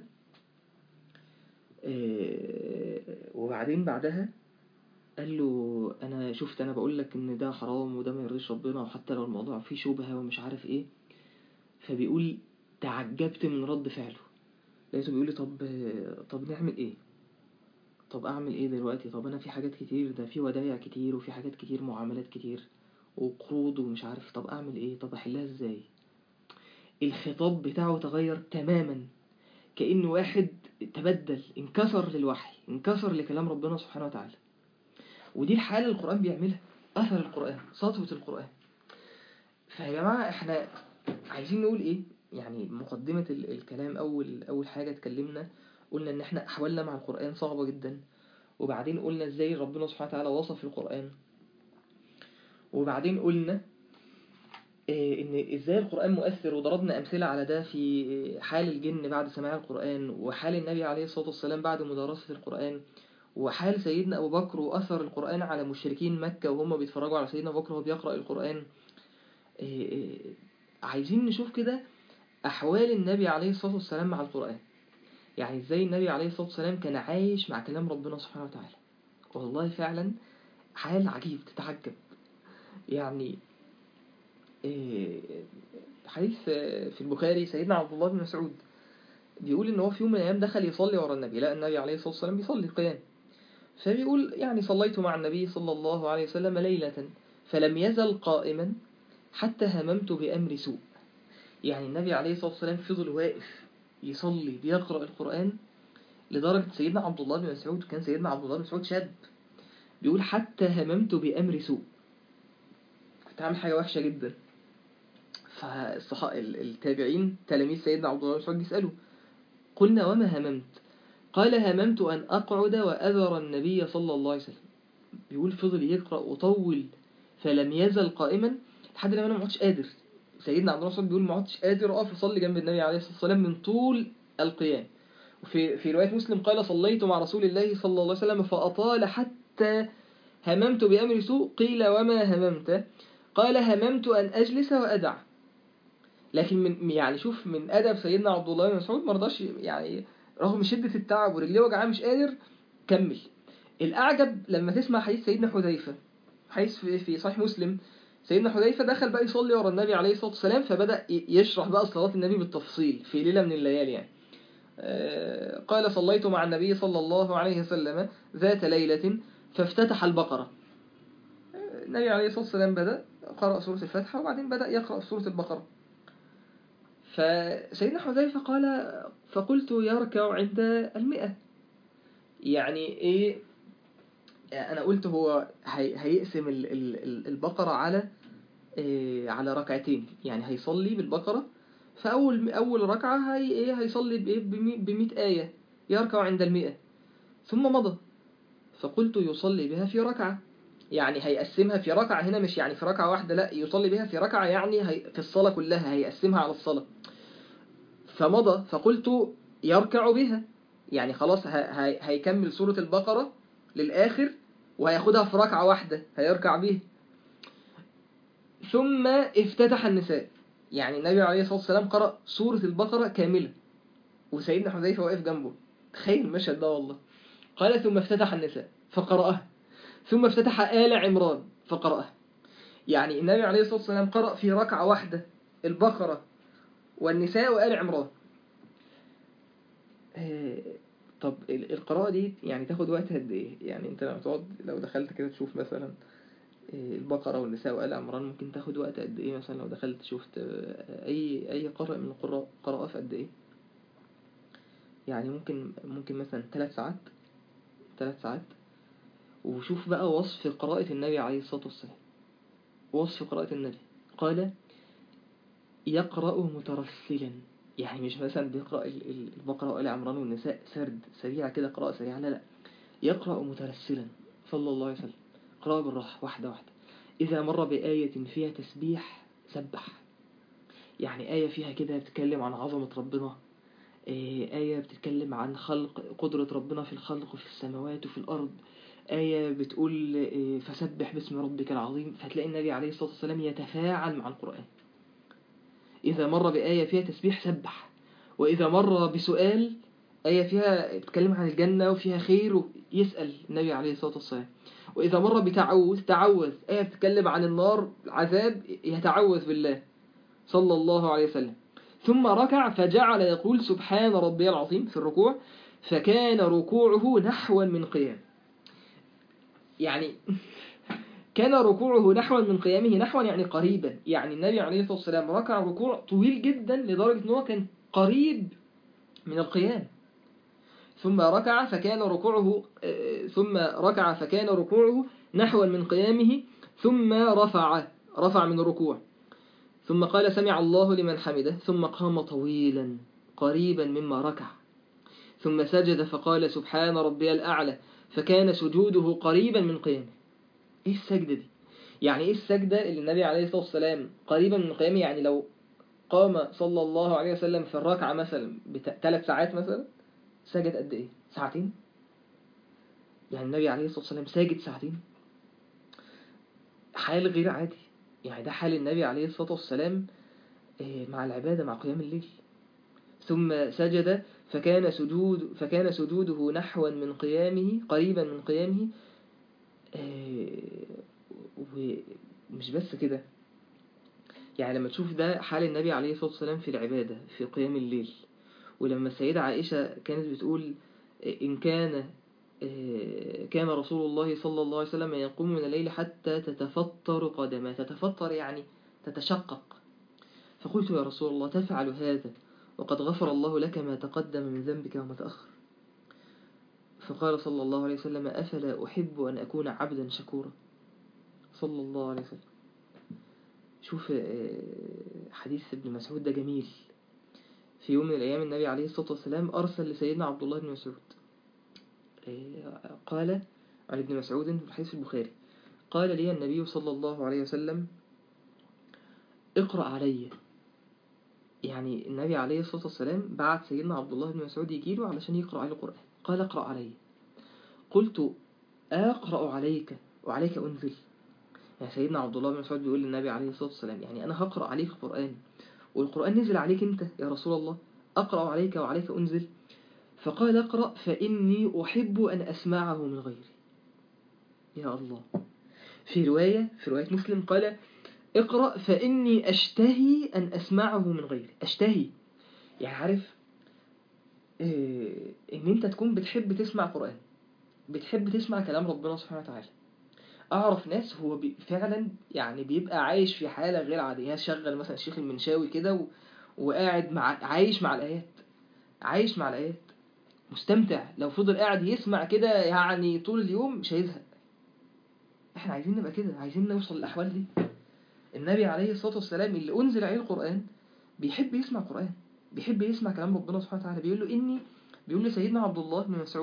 إيه، وبعدين بعدها قال له أنا شفت أنا بقول لك إن ده حرام وده ما يرضيش ربنا وحتى لو الموضوع فيه شبهة ومش عارف إيه فبيقول تعجبت من رد فعله لقيته بيقول لي طب طب نعمل إيه طب اعمل ايه دلوقتي طب انا في حاجات كتير ده في ودايع كتير وفي حاجات كتير معاملات كتير وقروض ومش عارف طب اعمل ايه طب احلها ازاي الخطاب بتاعه تغير تماما كأن واحد تبدل انكسر للوحي انكسر لكلام ربنا سبحانه وتعالى ودي الحالة اللي القرآن بيعملها أثر القرآن سطوة القرآن فيا جماعة احنا عايزين نقول ايه يعني مقدمة الكلام أول أول حاجة اتكلمنا قلنا ان احنا احوالنا مع القرآن صعبة جدا وبعدين قلنا ازاي ربنا سبحانه وتعالى وصف القرآن وبعدين قلنا آه، ان ازاي القرآن مؤثر وضربنا امثلة على ده في حال الجن بعد سماع القرآن وحال النبي عليه الصلاة والسلام بعد مدارسة القرآن وحال سيدنا أبو بكر وأثر القرآن على مشركين مكة وهم بيتفرجوا على سيدنا أبو بكر وهو بيقرأ القرآن آه، آه، عايزين نشوف كده أحوال النبي عليه الصلاة والسلام مع القرآن يعني ازاي النبي عليه الصلاة والسلام كان عايش مع كلام ربنا سبحانه وتعالى والله فعلا حال عجيب تتعجب يعني إيه، حديث في البخاري سيدنا عبد الله بن مسعود بيقول ان هو في يوم من الايام دخل يصلي ورا النبي لا النبي عليه الصلاة والسلام بيصلي قيام فبيقول يعني صليت مع النبي صلى الله عليه وسلم ليلة فلم يزل قائما حتى هممت بأمر سوء يعني النبي عليه الصلاة والسلام فضل واقف يصلي بيقرأ القرآن لدرجة سيدنا عبد الله بن مسعود كان سيدنا عبد الله بن مسعود شاب بيقول حتى هممت بأمر سوء كنت عامل حاجة وحشة جدا فالتابعين تلاميذ سيدنا عبد الله بن مسعود بيسألوا قلنا وما هممت قال هممت أن أقعد وأذر النبي صلى الله عليه وسلم بيقول فضل يقرأ وطول فلم يزل قائما لحد لما أنا ما عدتش قادر سيدنا عبد الله بيقول ما عدتش قادر اقف اصلي جنب النبي عليه الصلاه والسلام من طول القيام وفي في روايه مسلم قال صليت مع رسول الله صلى الله عليه وسلم فاطال حتى هممت بامر سوء قيل وما هممت قال هممت ان اجلس وادع لكن من يعني شوف من ادب سيدنا عبد الله بن مسعود ما رضاش يعني رغم شده التعب ورجليه وجعاه مش قادر كمل الاعجب لما تسمع حديث سيدنا حذيفه حديث في صحيح مسلم سيدنا حذيفة دخل بقى يصلي ورا النبي عليه الصلاة والسلام فبدأ يشرح بقى صلاة النبي بالتفصيل في ليلة من الليالي يعني آه، قال صليت مع النبي صلى الله عليه وسلم ذات ليلة فافتتح البقرة آه، النبي عليه الصلاة والسلام بدأ قرأ سورة الفاتحة وبعدين بدأ يقرأ سورة البقرة فسيدنا حذيفة قال فقلت يركع عند المئة يعني ايه انا قلت هو هيقسم البقرة على آه، على ركعتين يعني هيصلي بالبقرة فأول أول ركعة هي إيه هيصلي بإيه بمئة آية يركع عند المئة ثم مضى فقلت يصلي بها في ركعة يعني هيقسمها في ركعة هنا مش يعني في ركعة واحدة لا يصلي بها في ركعة يعني هي في الصلاة كلها هيقسمها على الصلاة فمضى فقلت يركع بها يعني خلاص ه- ه- هيكمل سورة البقرة للآخر وهياخدها في ركعة واحدة هيركع بيها ثم افتتح النساء يعني النبي عليه الصلاة والسلام قرأ سورة البقرة كاملة وسيدنا حذيفة واقف جنبه تخيل المشهد ده والله قال ثم افتتح النساء فقرأها ثم افتتح آل عمران فقرأها يعني النبي عليه الصلاة والسلام قرأ في ركعة واحدة البقرة والنساء وآل عمران آه، طب ال- القراءة دي يعني تاخد وقت قد ايه؟ يعني انت لما تقعد لو دخلت كده تشوف مثلا آه، البقرة والنساء وآل عمران ممكن تاخد وقت قد ايه مثلا لو دخلت شفت آه، اي اي قارئ من القراء قرأها في قد ايه؟ يعني ممكن ممكن مثلا ثلاث ساعات ثلاث ساعات وشوف بقى وصف قراءة النبي عليه الصلاة والسلام وصف قراءة النبي قال يقرأ مترسلا يعني مش مثلا بيقرأ ال- ال- البقرة وآل عمران والنساء سرد سريع كده قراءة سريعة لا لا يقرأ مترسلا صلى الله عليه وسلم قراءة بالراحة واحدة واحدة إذا مر بآية فيها تسبيح سبح يعني آية فيها كده بتتكلم عن عظمة ربنا إيه، آية بتتكلم عن خلق قدرة ربنا في الخلق وفي السماوات وفي الأرض آية بتقول إيه، فسبح باسم ربك العظيم فتلاقي النبي عليه الصلاة والسلام يتفاعل مع القرآن إذا مر بآية فيها تسبيح سبح وإذا مر بسؤال آية فيها بتتكلم عن الجنة وفيها خير يسأل النبي عليه الصلاة والسلام وإذا مر بتعوذ تعوذ آية بتتكلم عن النار عذاب يتعوذ بالله صلى الله عليه وسلم ثم ركع فجعل يقول سبحان ربي العظيم في الركوع فكان ركوعه نحوا من قيام يعني كان ركوعه نحوا من قيامه نحوا يعني قريبا يعني النبي عليه الصلاة والسلام ركع ركوع طويل جدا لدرجة أنه كان قريب من القيام ثم ركع فكان ركوعه آه، ثم ركع فكان ركوعه نحوا من قيامه ثم رفع رفع من الركوع ثم قال سمع الله لمن حمده ثم قام طويلا قريبا مما ركع ثم سجد فقال سبحان ربي الأعلى فكان سجوده قريبا من قيامه ايه السجدة دي يعني ايه السجدة اللي النبي عليه الصلاة والسلام قريبا من قيامه يعني لو قام صلى الله عليه وسلم في الركعة مثلا بثلاث ساعات مثلا سجد قد ايه ساعتين يعني النبي عليه الصلاة والسلام ساجد ساعتين حال غير عادي يعني ده حال النبي عليه الصلاة والسلام آه، مع العبادة مع قيام الليل ثم سجد فكان سجود فكان سجوده نحوا من قيامه قريبا من قيامه آه، ومش بس كده يعني لما تشوف ده حال النبي عليه الصلاة والسلام في العبادة في قيام الليل ولما السيدة عائشة كانت بتقول آه، إن كان آه، كان رسول الله صلى الله عليه وسلم يقوم من الليل حتى تتفطر قدماه تتفطر يعني تتشقق فقلت يا رسول الله تفعل هذا وقد غفر الله لك ما تقدم من ذنبك وما تأخر فقال صلى الله عليه وسلم أفلا أحب أن أكون عبدا شكورا صلى الله عليه وسلم شوف آه، حديث ابن مسعود ده جميل في يوم من الأيام النبي عليه الصلاة والسلام أرسل لسيدنا عبد الله بن مسعود آه، قال عن ابن مسعود في الحديث البخاري قال لي النبي صلى الله عليه وسلم اقرأ علي يعني النبي عليه الصلاة والسلام بعت سيدنا عبد الله بن مسعود يجيله علشان يقرأ عليه القرآن قال اقرأ علي قلت أقرأ عليك وعليك أنزل يعني سيدنا عبد الله بن مسعود بيقول للنبي عليه الصلاة والسلام يعني أنا هقرأ عليك القرآن والقرآن نزل عليك أنت يا رسول الله أقرأ عليك وعليك أنزل فقال اقرأ فإني أحب أن أسمعه من غيري يا الله في رواية في رواية مسلم قال اقرأ فإني أشتهي أن أسمعه من غيري أشتهي يعني عارف إيه إن أنت تكون بتحب تسمع قرآن بتحب تسمع كلام ربنا سبحانه وتعالى أعرف ناس هو بي فعلا يعني بيبقى عايش في حالة غير عادية شغل مثلا الشيخ المنشاوي كده و... وقاعد مع عايش مع الآيات عايش مع الآيات مستمتع لو فضل قاعد يسمع كده يعني طول اليوم مش هيزهق احنا عايزين نبقى كده عايزين نوصل للأحوال دي النبي عليه الصلاة والسلام اللي أنزل عليه القرآن بيحب يسمع قرآن بيحب يسمع كلام ربنا سبحانه وتعالى بيقول له إني بيقول لسيدنا عبد الله بن مسعود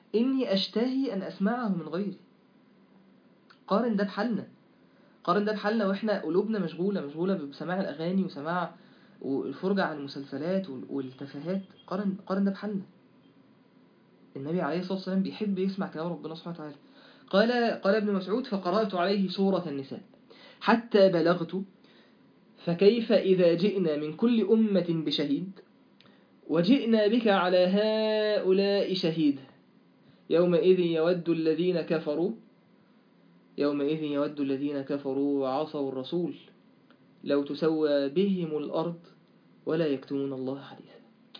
إني أشتهي أن أسمعه من غيري قارن ده بحالنا قارن ده بحالنا وإحنا قلوبنا مشغولة مشغولة بسماع الأغاني وسماع والفرجة على المسلسلات وال- والتفاهات قارن قارن ده بحالنا النبي عليه الصلاة والسلام بيحب يسمع كلام ربنا سبحانه وتعالى قال قال ابن مسعود فقرأت عليه سورة النساء حتى بلغت فكيف إذا جئنا من كل أمة بشهيد وجئنا بك على هؤلاء شهيدا يومئذ يود الذين كفروا يومئذ يود الذين كفروا وعصوا الرسول لو تسوى بهم الأرض ولا يكتمون الله حديثا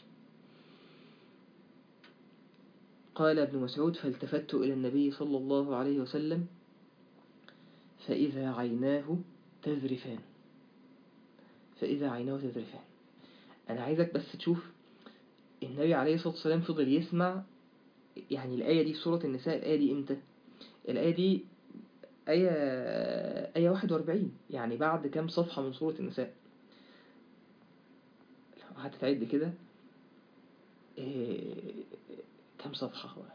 قال ابن مسعود فالتفت إلى النبي صلى الله عليه وسلم فإذا عيناه تذرفان فإذا عيناه تذرفان أنا عايزك بس تشوف النبي عليه الصلاة والسلام فضل يسمع يعني الآية دي في سورة النساء الآية دي إمتى؟ الآية دي آية آية 41 يعني بعد كام صفحة من سورة النساء لو هتتعد كده إيه كام صفحة هو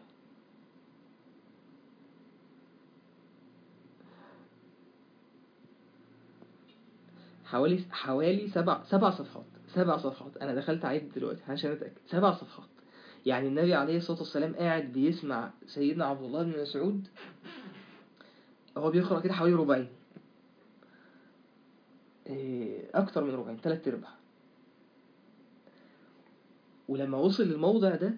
حوالي حوالي سبع سبع صفحات سبع صفحات انا دخلت اعد دلوقتي عشان اتاكد سبع صفحات يعني النبي عليه الصلاه والسلام قاعد بيسمع سيدنا عبد الله بن مسعود هو بيقرا كده حوالي ربعين إيه، اكتر من ربعين ثلاث ارباع ولما وصل للموضع ده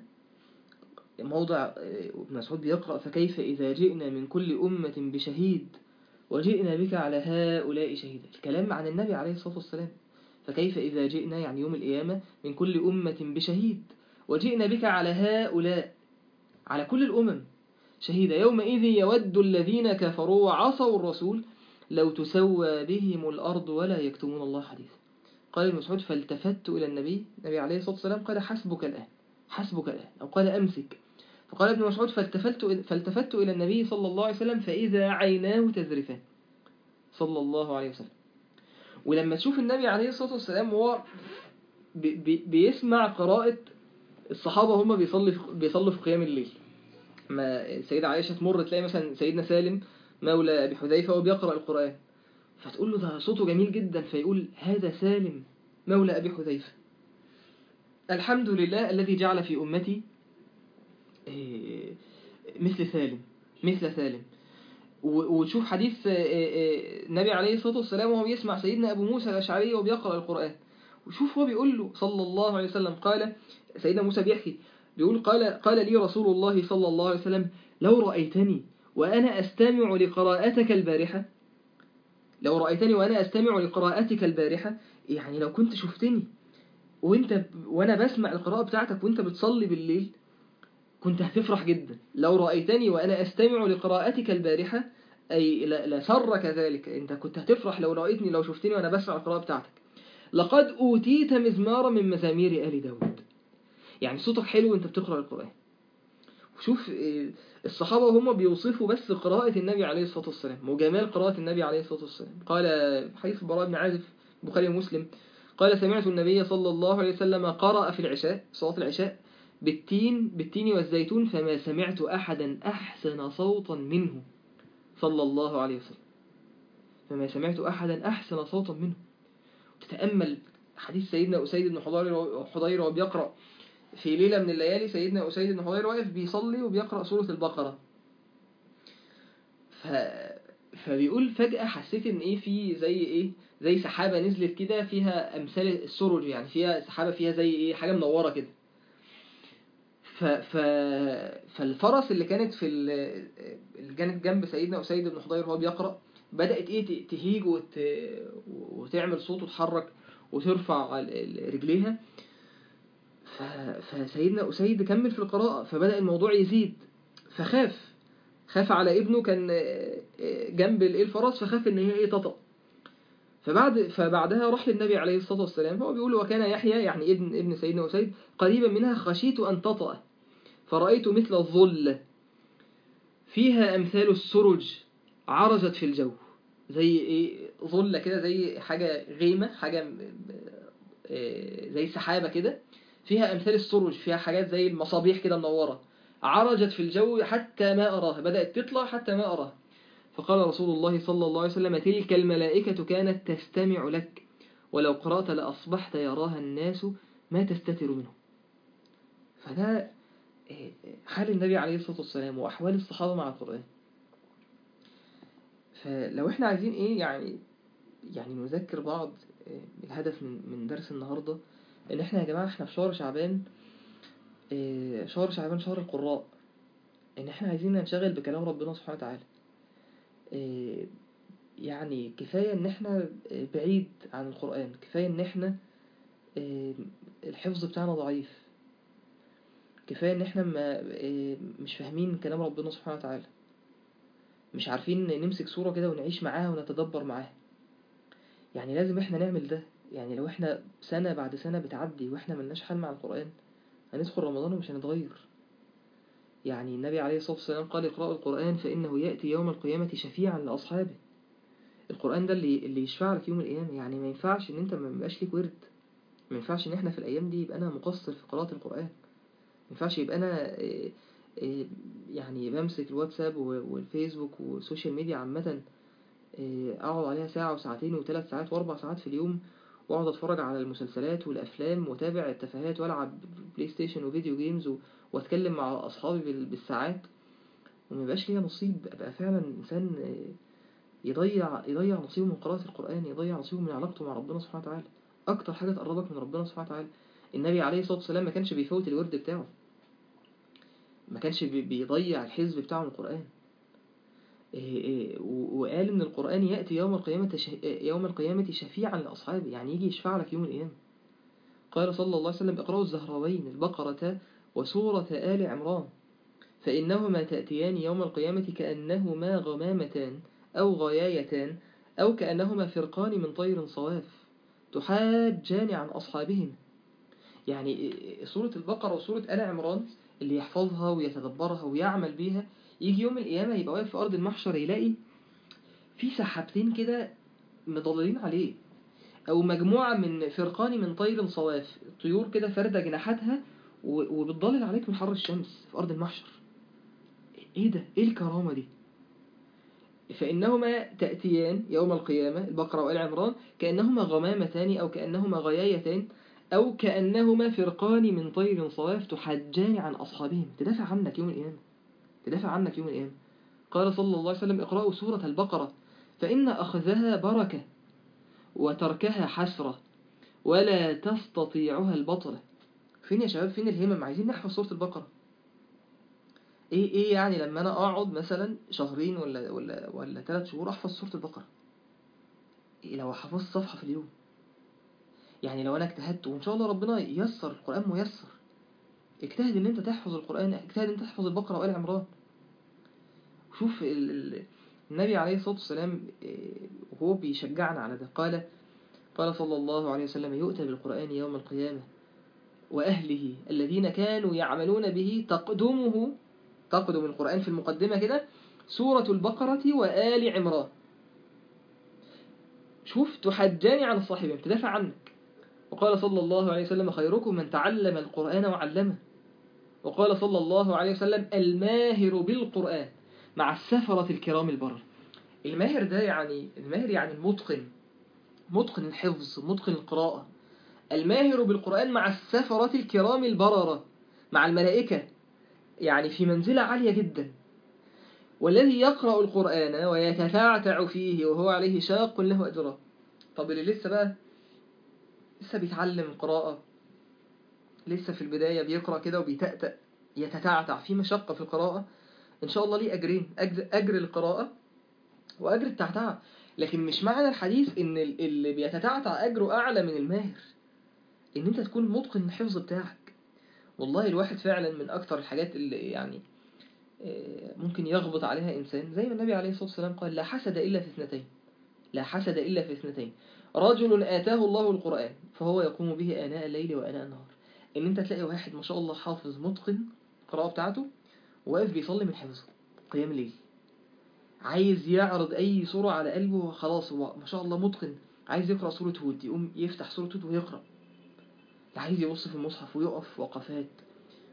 موضع إيه، ابن مسعود بيقرأ فكيف إذا جئنا من كل أمة بشهيد وجئنا بك على هؤلاء شهيدا الكلام عن النبي عليه الصلاة والسلام فكيف إذا جئنا يعني يوم القيامة من كل أمة بشهيد وجئنا بك على هؤلاء على كل الأمم شهيدا يومئذ يود الذين كفروا وعصوا الرسول لو تسوى بهم الأرض ولا يكتمون الله حديثا قال ابن مسعود فالتفت إلى النبي النبي عليه الصلاة والسلام قال حسبك الآن حسبك الآن أو قال أمسك فقال ابن مسعود فالتفت, فالتفت إلى النبي صلى الله عليه وسلم فإذا عيناه تذرفان صلى الله عليه وسلم ولما تشوف النبي عليه الصلاة والسلام هو بي بي بيسمع قراءة الصحابة هم بيصلي بيصلوا في قيام الليل ما السيدة عائشة تمر تلاقي مثلا سيدنا سالم مولى أبي حذيفة وبيقرأ القرآن فتقول له ده صوته جميل جدا فيقول هذا سالم مولى أبي حذيفة الحمد لله الذي جعل في أمتي إيه، مثل سالم مثل سالم و- وتشوف حديث آه، آه، النبي عليه الصلاة والسلام وهو بيسمع سيدنا أبو موسى الأشعري وبيقرأ القرآن وشوف هو بيقول له صلى الله عليه وسلم قال سيدنا موسى بيحكي بيقول قال قال لي رسول الله صلى الله عليه وسلم لو رأيتني وأنا أستمع لقراءتك البارحة لو رأيتني وأنا أستمع لقراءتك البارحة يعني لو كنت شفتني وانت وانا بسمع القراءة بتاعتك وانت بتصلي بالليل كنت هتفرح جدا لو رأيتني وأنا أستمع لقراءتك البارحة أي ل- لسرك ذلك أنت كنت هتفرح لو رأيتني لو شفتني وأنا بسمع القراءة بتاعتك لقد أوتيت مزمارا من مزامير آل داود يعني صوتك حلو وأنت بتقرأ القرآن شوف إيه، الصحابة هم بيوصفوا بس قراءة النبي عليه الصلاة والسلام وجمال قراءة النبي عليه الصلاة والسلام قال حديث براء بن عازف البخاري ومسلم قال سمعت النبي صلى الله عليه وسلم قرأ في العشاء صلاة العشاء بالتين بالتين والزيتون فما سمعت أحدا أحسن صوتا منه صلى الله عليه وسلم فما سمعت أحدا أحسن صوتا منه تتأمل حديث سيدنا أسيد بن حضير حضير وهو بيقرأ في ليلة من الليالي سيدنا أسيد بن حضير واقف بيصلي وبيقرأ سورة البقرة ف... فبيقول فجأة حسيت إن إيه في زي إيه زي سحابة نزلت كده فيها أمثال السرج يعني فيها سحابة فيها زي إيه حاجة منورة كده ف... ف... فالفرس اللي كانت في ال... اللي كانت جنب سيدنا أسيد بن حضير وهو بيقرأ بدأت إيه ت- تهيج وت... وتعمل صوت وتحرك وترفع ال- ال- رجليها ف... فسيدنا أسيد كمل في القراءة فبدأ الموضوع يزيد فخاف خاف على ابنه كان جنب الايه الفرس فخاف ان هي ايه تطأ فبعد فبعدها راح للنبي عليه الصلاة والسلام هو بيقول وكان يحيى يعني ابن ابن سيدنا أسيد قريبا منها خشيت أن تطأ فرأيت مثل الظل فيها أمثال السرج عرجت في الجو زي ايه ظلة كده زي حاجة غيمة حاجة م- إيه زي سحابة كده فيها أمثال السرج فيها حاجات زي المصابيح كده منورة عرجت في الجو حتى ما أراها بدأت تطلع حتى ما أراها فقال رسول الله صلى الله عليه وسلم تلك الملائكة كانت تستمع لك ولو قرأت لأصبحت يراها الناس ما تستتر منه فده حال النبي عليه الصلاة والسلام وأحوال الصحابة مع القرآن فلو احنا عايزين ايه يعني يعني نذكر بعض الهدف من من درس النهاردة ان احنا يا جماعة احنا في شهر شعبان شهر شعبان شهر القراء ان احنا عايزين ننشغل بكلام ربنا سبحانه وتعالى يعني كفاية ان احنا بعيد عن القرآن كفاية ان احنا الحفظ بتاعنا ضعيف كفاية ان احنا ما مش فاهمين كلام ربنا سبحانه وتعالى مش عارفين نمسك صورة كده ونعيش معاها ونتدبر معاها يعني لازم احنا نعمل ده يعني لو احنا سنة بعد سنة بتعدي واحنا ملناش حل مع القرآن هندخل رمضان ومش هنتغير يعني النبي عليه الصلاة والسلام قال اقرأوا القرآن فإنه يأتي يوم القيامة شفيعا لأصحابه القرآن ده اللي اللي يشفع لك يوم القيامة يعني ما ينفعش ان انت ما يبقاش ليك ورد ما ينفعش ان احنا في الايام دي يبقى انا مقصر في قراءة القرآن ما ينفعش يبقى انا يعني بمسك الواتساب والفيسبوك والسوشيال ميديا عامة اقعد عليها ساعة وساعتين وثلاث ساعات واربع ساعات في اليوم واقعد اتفرج على المسلسلات والافلام واتابع التفاهات والعب بلاي ستيشن وفيديو جيمز واتكلم مع اصحابي بالساعات وما يبقاش ليا نصيب ابقى فعلا انسان يضيع يضيع نصيبه من قراءة القرآن يضيع نصيبه من علاقته مع ربنا سبحانه وتعالى اكتر حاجة تقربك من ربنا سبحانه وتعالى النبي عليه الصلاة والسلام ما كانش بيفوت الورد بتاعه ما كانش بيضيع الحزب بتاعه من القرآن وقال ان القرآن يأتي يوم القيامة يوم القيامة شفيعا لأصحابه يعني يجي يشفع لك يوم القيامة قال صلى الله عليه وسلم اقرأوا الزهراوين البقرة وسورة آل عمران فإنهما تأتيان يوم القيامة كأنهما غمامتان أو غيايتان أو كأنهما فرقان من طير صواف تحاجان عن أصحابهم يعني سورة البقرة وسورة آل عمران اللي يحفظها ويتدبرها ويعمل بيها يجي يوم القيامة يبقى واقف في أرض المحشر يلاقي في سحابتين كده مضللين عليه أو مجموعة من فرقان من طير صواف طيور كده فردة جناحاتها وبتضلل عليك من حر الشمس في أرض المحشر إيه ده؟ إيه الكرامة دي؟ فإنهما تأتيان يوم القيامة البقرة وآل عمران كأنهما غمامتان أو كأنهما غيايتان أو كأنهما فرقان من طير صواف تحجان عن أصحابهم تدافع عنك يوم القيامة تدافع عنك يوم القيامة قال صلى الله عليه وسلم اقرأوا سورة البقرة فإن أخذها بركة وتركها حسرة ولا تستطيعها البطلة فين يا شباب فين الهمم عايزين نحفظ سورة البقرة ايه ايه يعني لما انا اقعد مثلا شهرين ولا ولا ولا ثلاث شهور احفظ سورة البقرة إيه لو حفظت صفحة في اليوم يعني لو انا اجتهدت وان شاء الله ربنا ييسر القرآن ميسر اجتهد ان انت تحفظ القرآن اجتهد ان انت تحفظ البقرة وآل عمران شوف ال... ال... النبي عليه الصلاة والسلام وهو بيشجعنا على ده قال قال صلى الله عليه وسلم يؤتى بالقرآن يوم القيامة وأهله الذين كانوا يعملون به تقدمه تقدم القرآن في المقدمة كده سورة البقرة وآل عمران شوف تحجاني عن الصاحبين تدافع عنك وقال صلى الله عليه وسلم خيركم من تعلم القرآن وعلمه وقال صلى الله عليه وسلم الماهر بالقرآن مع السفرة الكرام البر الماهر ده يعني الماهر يعني المتقن متقن الحفظ متقن القراءة الماهر بالقرآن مع السفرة الكرام البررة مع الملائكة يعني في منزلة عالية جدا والذي يقرأ القرآن ويتتعتع فيه وهو عليه شاق له أجره طب اللي لسه بقى لسه بيتعلم القراءة لسه في البداية بيقرأ كده وبيتأتأ يتتعتع في مشقة في القراءة إن شاء الله ليه أجرين أجر, أجر القراءة وأجر التعتع لكن مش معنى الحديث إن اللي بيتتعتع أجره أعلى من الماهر إن أنت تكون متقن الحفظ بتاعك والله الواحد فعلا من أكتر الحاجات اللي يعني ممكن يغبط عليها إنسان زي ما النبي عليه الصلاة والسلام قال لا حسد إلا في اثنتين لا حسد إلا في اثنتين رجل آتاه الله القرآن فهو يقوم به آناء الليل وآناء النهار إن أنت تلاقي واحد ما شاء الله حافظ متقن القراءة بتاعته واقف بيصلي من حفظه قيام الليل عايز يعرض أي صورة على قلبه خلاص هو ما شاء الله متقن عايز يقرأ سورة هود يقوم يفتح سورة هود ويقرأ عايز يبص في المصحف ويقف وقفات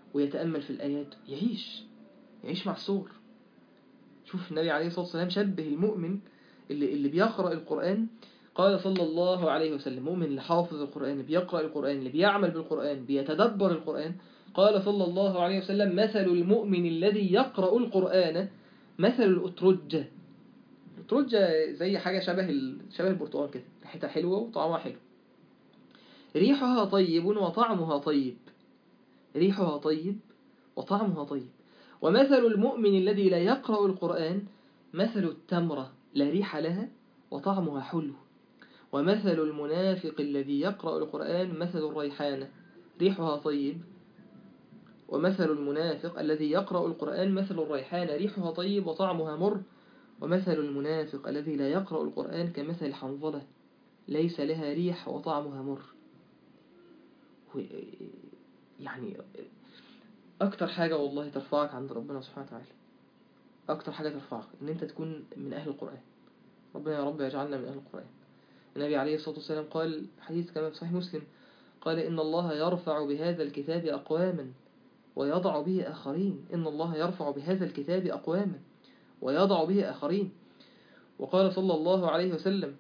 ويتأمل في الآيات يعيش يعيش مع الصور شوف النبي عليه الصلاة والسلام شبه المؤمن اللي, اللي بيقرأ القرآن قال صلى الله عليه وسلم مؤمن اللي حافظ القرآن اللي بيقرأ القرآن اللي بيعمل بالقرآن بيتدبر القرآن قال صلى الله عليه وسلم مثل المؤمن الذي يقرأ القرآن مثل الأترجة الأترجة زي حاجة شبه ال... شبه البرتقال كده ريحتها حلوة وطعمها حلو ريحها طيب وطعمها طيب ريحها طيب وطعمها طيب ومثل المؤمن الذي لا يقرأ القرآن مثل التمرة لا ريح لها وطعمها حلو ومثل المنافق الذي يقرأ القرآن مثل الريحانة ريحها طيب ومثل المنافق الذي يقرأ القرآن مثل الريحانة ريحها طيب وطعمها مر ومثل المنافق الذي لا يقرأ القرآن كمثل الحنظلة ليس لها ريح وطعمها مر يعني أكتر حاجة والله ترفعك عند ربنا سبحانه وتعالى أكتر حاجة ترفعك إن أنت تكون من أهل القرآن ربنا يا رب يجعلنا من أهل القرآن النبي عليه الصلاة والسلام قال حديث كما في صحيح مسلم قال إن الله يرفع بهذا الكتاب أقواما ويضع به آخرين إن الله يرفع بهذا الكتاب أقواما ويضع به آخرين وقال صلى الله عليه وسلم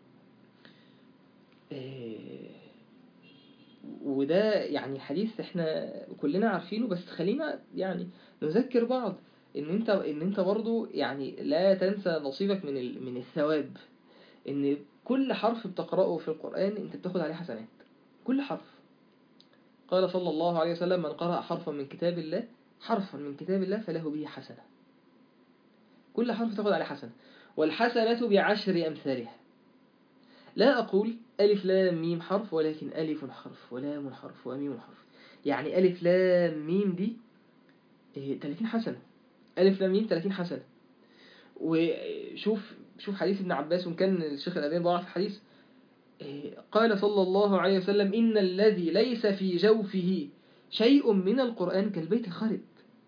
وده يعني حديث احنا كلنا عارفينه بس خلينا يعني نذكر بعض ان انت ان انت برضو يعني لا تنسى نصيبك من من الثواب ان كل حرف بتقرأه في القرآن انت بتاخد عليه حسنات كل حرف قال صلى الله عليه وسلم من قرأ حرفا من كتاب الله حرفا من كتاب الله فله به حسنة كل حرف تاخد عليه حسنة والحسنة بعشر أمثالها لا أقول ألف لام ميم حرف ولكن ألف حرف ولام حرف وميم حرف يعني ألف لام ميم دي 30 حسنة ألف لام ميم 30 حسنة وشوف شوف حديث ابن عباس وكان الشيخ الألباني ضاع في الحديث قال صلى الله عليه وسلم إن الذي ليس في جوفه شيء من القرآن كالبيت الخرب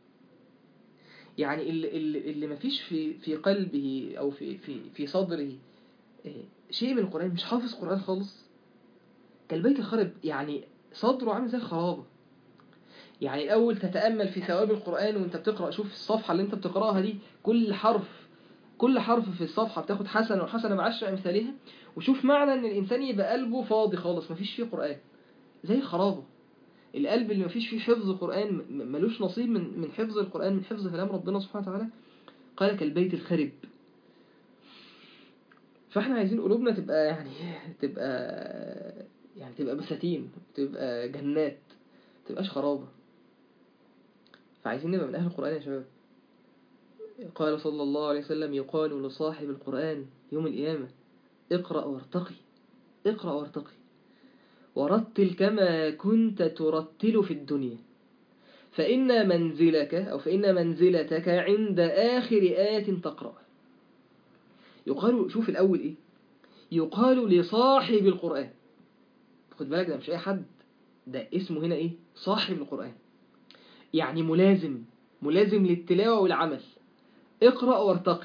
يعني اللي, اللي ما فيش في في قلبه أو في في في صدره شيء من القرآن مش حافظ قرآن خالص كالبيت الخرب يعني صدره عامل زي الخرابة يعني الأول تتأمل في ثواب القرآن وانت بتقرأ شوف الصفحة اللي انت بتقرأها دي كل حرف كل حرف في الصفحة بتاخد حسنة وحسنة بعشر أمثالها وشوف معنى ان الإنسان يبقى قلبه فاضي خالص مفيش فيه قرآن زي الخرابة القلب اللي مفيش فيه حفظ قرآن ملوش نصيب من من حفظ القرآن من حفظ كلام ربنا سبحانه وتعالى قال كالبيت الخرب فاحنا عايزين قلوبنا تبقى يعني تبقى يعني تبقى بساتين تبقى جنات تبقاش خرابة فعايزين نبقى من أهل القرآن يا شباب قال صلى الله عليه وسلم يقال لصاحب القرآن يوم القيامة اقرأ وارتقي اقرأ وارتقي ورتل كما كنت ترتل في الدنيا فإن منزلك أو فإن منزلتك عند آخر آية تقرأ يقال شوف الأول إيه يقال لصاحب القرآن خد بالك ده مش أي حد ده اسمه هنا إيه صاحب القرآن يعني ملازم ملازم للتلاوة والعمل اقرأ وارتقي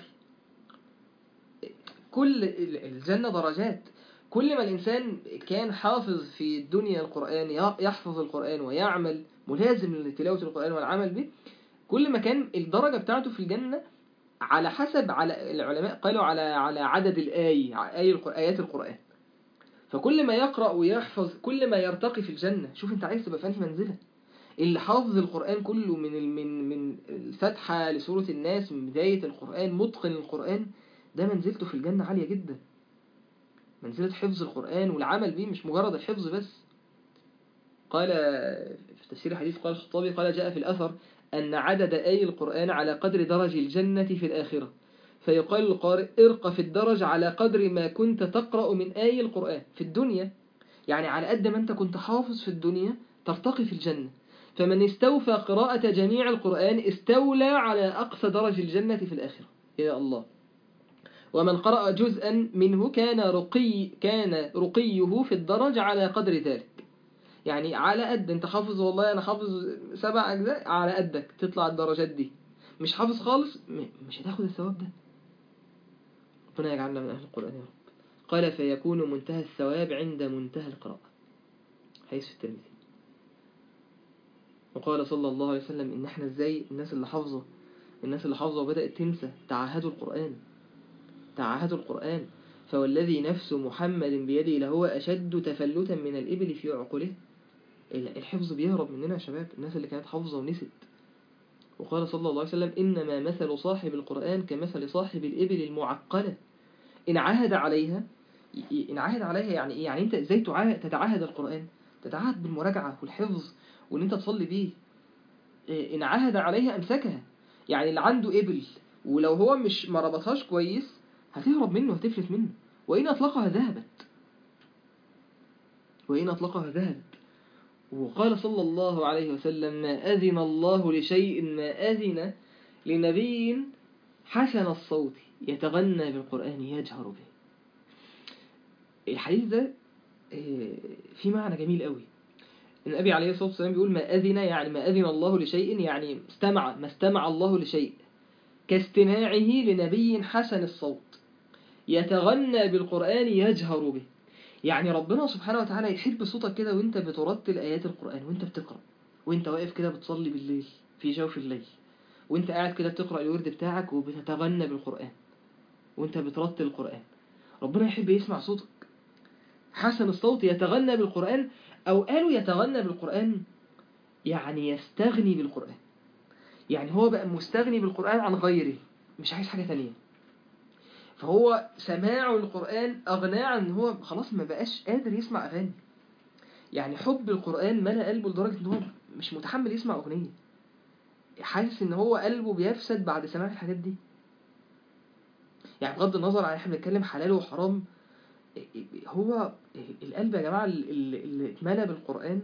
كل الجنة درجات كل ما الإنسان كان حافظ في الدنيا القرآن يحفظ القرآن ويعمل ملازم لتلاوة القرآن والعمل به كل ما كان الدرجة بتاعته في الجنة على حسب على العلماء قالوا على على عدد الآي آيات القرآن فكل ما يقرأ ويحفظ كل ما يرتقي في الجنة شوف انت عايز تبقى في انهي منزلة اللي حافظ القرآن كله من من من الفتحة لسورة الناس من بداية القرآن متقن القرآن ده منزلته في الجنة عالية جدا منزلة حفظ القرآن والعمل به مش مجرد الحفظ بس قال في تفسير الحديث قال الخطابي قال جاء في الأثر أن عدد آي القرآن على قدر درج الجنة في الآخرة فيقال للقارئ ارق في الدرج على قدر ما كنت تقرأ من آي القرآن في الدنيا يعني على قد ما أنت كنت حافظ في الدنيا ترتقي في الجنة فمن استوفى قراءة جميع القرآن استولى على أقصى درج الجنة في الآخرة يا الله ومن قرأ جزءا منه كان رقي كان رقيه في الدرج على قدر ذلك يعني على قد انت حافظ والله انا حافظ سبع اجزاء على قدك تطلع الدرجات دي مش حافظ خالص مش هتاخد الثواب ده ربنا يجعلنا من اهل القرآن يا رب قال فيكون منتهى الثواب عند منتهى القراءة حيث في الترمذي وقال صلى الله عليه وسلم إن احنا ازاي الناس اللي حافظة الناس اللي حافظة وبدأت تنسى تعاهدوا القرآن تعاهدوا القرآن فوالذي نفس محمد بيده لهو أشد تفلتا من الإبل في عقله الحفظ بيهرب مننا يا شباب الناس اللي كانت حافظة ونست وقال صلى الله عليه وسلم إنما مثل صاحب القرآن كمثل صاحب الإبل المعقلة إن عاهد عليها إن عاهد عليها يعني إيه؟ يعني أنت إزاي تعاهد تتعاهد القرآن تتعاهد بالمراجعة والحفظ وإن أنت تصلي بيه إن عاهد عليها أمسكها يعني اللي عنده إبل ولو هو مش ما ربطهاش كويس هتهرب منه هتفلت منه وإن أطلقها ذهبت وإن أطلقها ذهبت وقال صلى الله عليه وسلم ما أذن الله لشيء ما أذن لنبي حسن الصوت يتغنى بالقرآن يجهر به الحديث ده في معنى جميل قوي النبي عليه الصلاة والسلام بيقول ما أذن يعني ما أذن الله لشيء يعني استمع ما استمع الله لشيء كاستماعه لنبي حسن الصوت يتغنى بالقرآن يجهر به يعني ربنا سبحانه وتعالى يحب صوتك كده وانت بترتل آيات القرآن وانت بتقرأ وانت واقف كده بتصلي بالليل في جوف الليل وانت قاعد كده بتقرأ الورد بتاعك وبتتغنى بالقرآن وانت بترتل القرآن ربنا يحب يسمع صوتك حسن الصوت يتغنى بالقرآن أو قالوا يتغنى بالقرآن يعني يستغني بالقرآن يعني هو بقى مستغني بالقرآن عن غيره مش عايز حاجة تانية فهو سماعه القرآن أغناه عن هو خلاص ما بقاش قادر يسمع أغاني يعني حب القرآن ملأ قلبه لدرجة إن هو مش متحمل يسمع أغنية حاسس إن هو قلبه بيفسد بعد سماع الحاجات دي يعني بغض النظر عن احنا بنتكلم حلال وحرام هو القلب يا جماعة اللي اتملى بالقرآن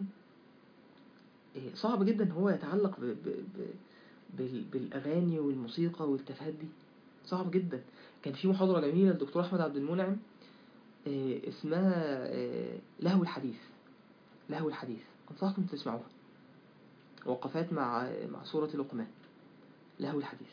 صعب جدا هو يتعلق ب ب ب بالأغاني والموسيقى والتفاهات دي صعب جدا كان في محاضرة جميلة للدكتور أحمد عبد المنعم اسمها لهو الحديث لهو الحديث أنصحكم تسمعوها وقفات مع مع سورة لقمان لهو الحديث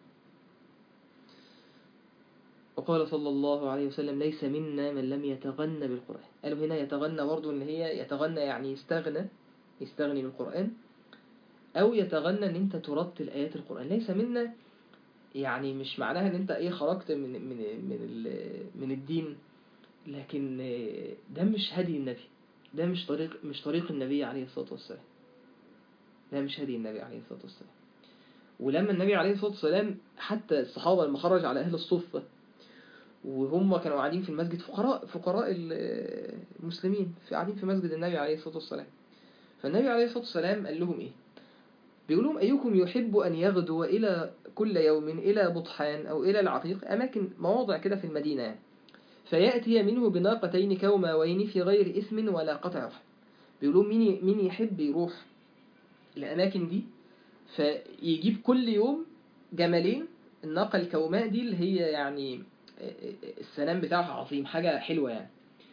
وقال صلى الله عليه وسلم ليس منا من لم يتغنى بالقرآن قالوا هنا يتغنى برضو ان هي يتغنى يعني يستغنى يستغني بالقرآن او يتغنى ان انت ترتل آيات القرآن ليس منا يعني مش معناها ان انت ايه خرجت من من من من الدين لكن ده مش هدي النبي ده مش طريق مش طريق النبي عليه الصلاة والسلام ده مش هدي النبي عليه الصلاة والسلام ولما النبي عليه الصلاة والسلام حتى الصحابة لما خرج على أهل الصفة وهم كانوا قاعدين في المسجد فقراء فقراء المسلمين في قاعدين في مسجد النبي عليه الصلاة والسلام فالنبي عليه الصلاة والسلام قال لهم إيه بيقول لهم أيكم يحب أن يغدو إلى كل يوم إلى بطحان أو إلى العقيق أماكن مواضع كده في المدينة يعني فيأتي منه بناقتين كوماوين في غير إثم ولا قطع رحم بيقولوا مين مين يحب يروح الأماكن دي فيجيب كل يوم جملين الناقة الكوماء دي اللي هي يعني السلام بتاعها عظيم حاجة حلوة يعني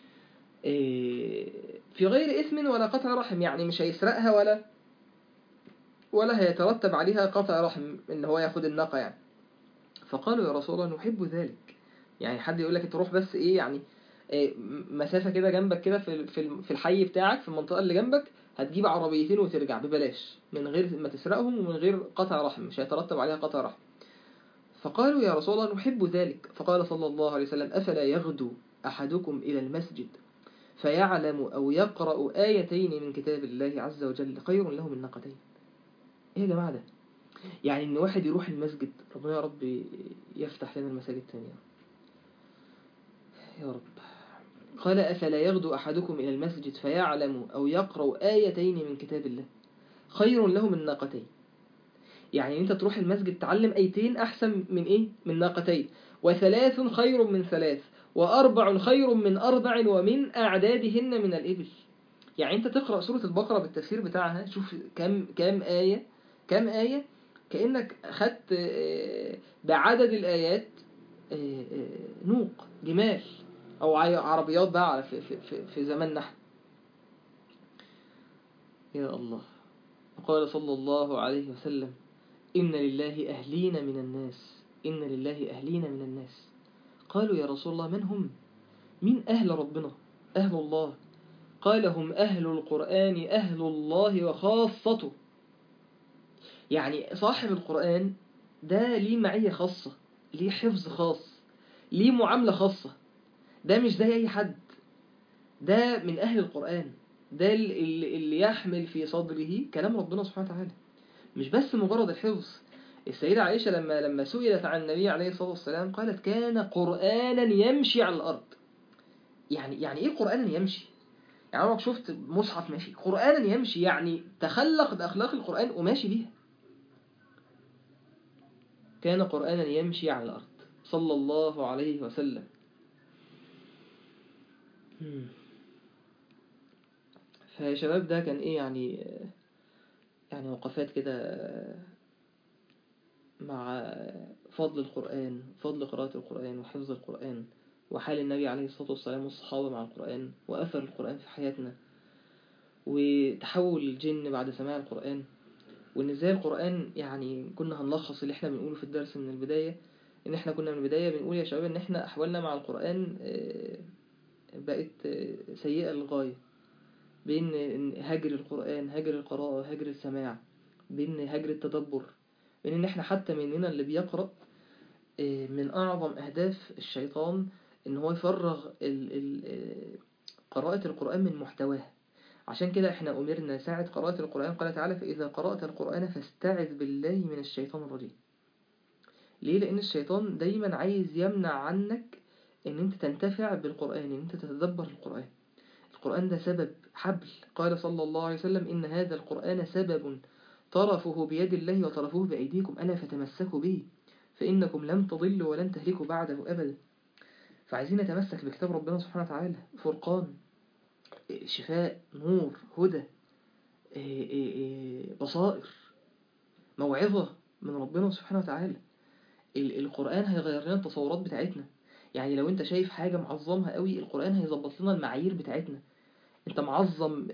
في غير إثم ولا قطع رحم يعني مش هيسرقها ولا ولا هيترتب عليها قطع رحم ان هو ياخد الناقة يعني فقالوا يا رسول الله نحب ذلك يعني حد يقول لك تروح بس ايه يعني إيه مسافة كده جنبك كده في في الحي بتاعك في المنطقة اللي جنبك هتجيب عربيتين وترجع ببلاش من غير ما تسرقهم ومن غير قطع رحم مش هيترتب عليها قطع رحم فقالوا يا رسول الله نحب ذلك فقال صلى الله عليه وسلم أفلا يغدو أحدكم إلى المسجد فيعلم أو يقرأ آيتين من كتاب الله عز وجل خير له من ناقتين ايه يا جماعة ده يعني ان واحد يروح المسجد ربنا يا رب يفتح لنا المساجد تانية يا رب قال أفلا يغدو أحدكم إلى المسجد فيعلم أو يقرأ آيتين من كتاب الله خير له من ناقتين يعني انت تروح المسجد تعلم ايتين احسن من ايه من ناقتين وثلاث خير من ثلاث واربع خير من اربع ومن اعدادهن من الابل يعني انت تقرأ سورة البقرة بالتفسير بتاعها شوف كم كم آية كم آية كأنك خدت بعدد الآيات نوق جمال أو عربيات بقى في, في, في, في زماننا احنا يا الله وقال صلى الله عليه وسلم إن لله أهلين من الناس إن لله أهلين من الناس قالوا يا رسول الله من هم من أهل ربنا أهل الله قال هم أهل القرآن أهل الله وخاصته يعني صاحب القرآن ده ليه معية خاصة ليه حفظ خاص ليه معاملة خاصة ده مش زي أي حد ده من أهل القرآن ده اللي اللي يحمل في صدره كلام ربنا سبحانه وتعالى مش بس مجرد الحفظ السيدة عائشة لما لما سئلت عن النبي عليه الصلاة والسلام قالت كان قرآنا يمشي على الأرض يعني يعني إيه قرآنا يمشي؟ يعني عمرك شفت مصحف ماشي قرآنا يمشي يعني تخلق بأخلاق القرآن وماشي بيها كان قرآنا يمشي على الأرض صلى الله عليه وسلم فيا شباب ده كان ايه يعني يعني وقفات كده مع فضل القرآن فضل قراءة القرآن وحفظ القرآن وحال النبي عليه الصلاة والسلام والصحابة مع القرآن وأثر القرآن في حياتنا وتحول الجن بعد سماع القرآن وإن إزاي القرآن يعني كنا هنلخص اللي إحنا بنقوله في الدرس من البداية إن إحنا كنا من البداية بنقول يا شباب إن إحنا أحوالنا مع القرآن بقت سيئة للغاية بين هجر القرآن هجر القراءة هجر السماع بين هجر التدبر بين إن إحنا حتى مننا اللي بيقرأ من أعظم أهداف الشيطان إن هو يفرغ قراءة القرآن من محتواه عشان كده إحنا أمرنا ساعة قراءة القرآن قال تعالى فإذا قرأت القرآن فاستعذ بالله من الشيطان الرجيم ليه؟ لأن الشيطان دايما عايز يمنع عنك إن أنت تنتفع بالقرآن إن أنت تتدبر القرآن القرآن ده سبب حبل قال صلى الله عليه وسلم إن هذا القرآن سبب طرفه بيد الله وطرفه بأيديكم ألا فتمسكوا به فإنكم لم تضلوا ولن تهلكوا بعده أبدا فعايزين نتمسك بكتاب ربنا سبحانه وتعالى فرقان شفاء نور هدى بصائر موعظة من ربنا سبحانه وتعالى القرآن هيغير لنا التصورات بتاعتنا يعني لو انت شايف حاجة معظمها قوي القرآن هيظبط لنا المعايير بتاعتنا انت معظم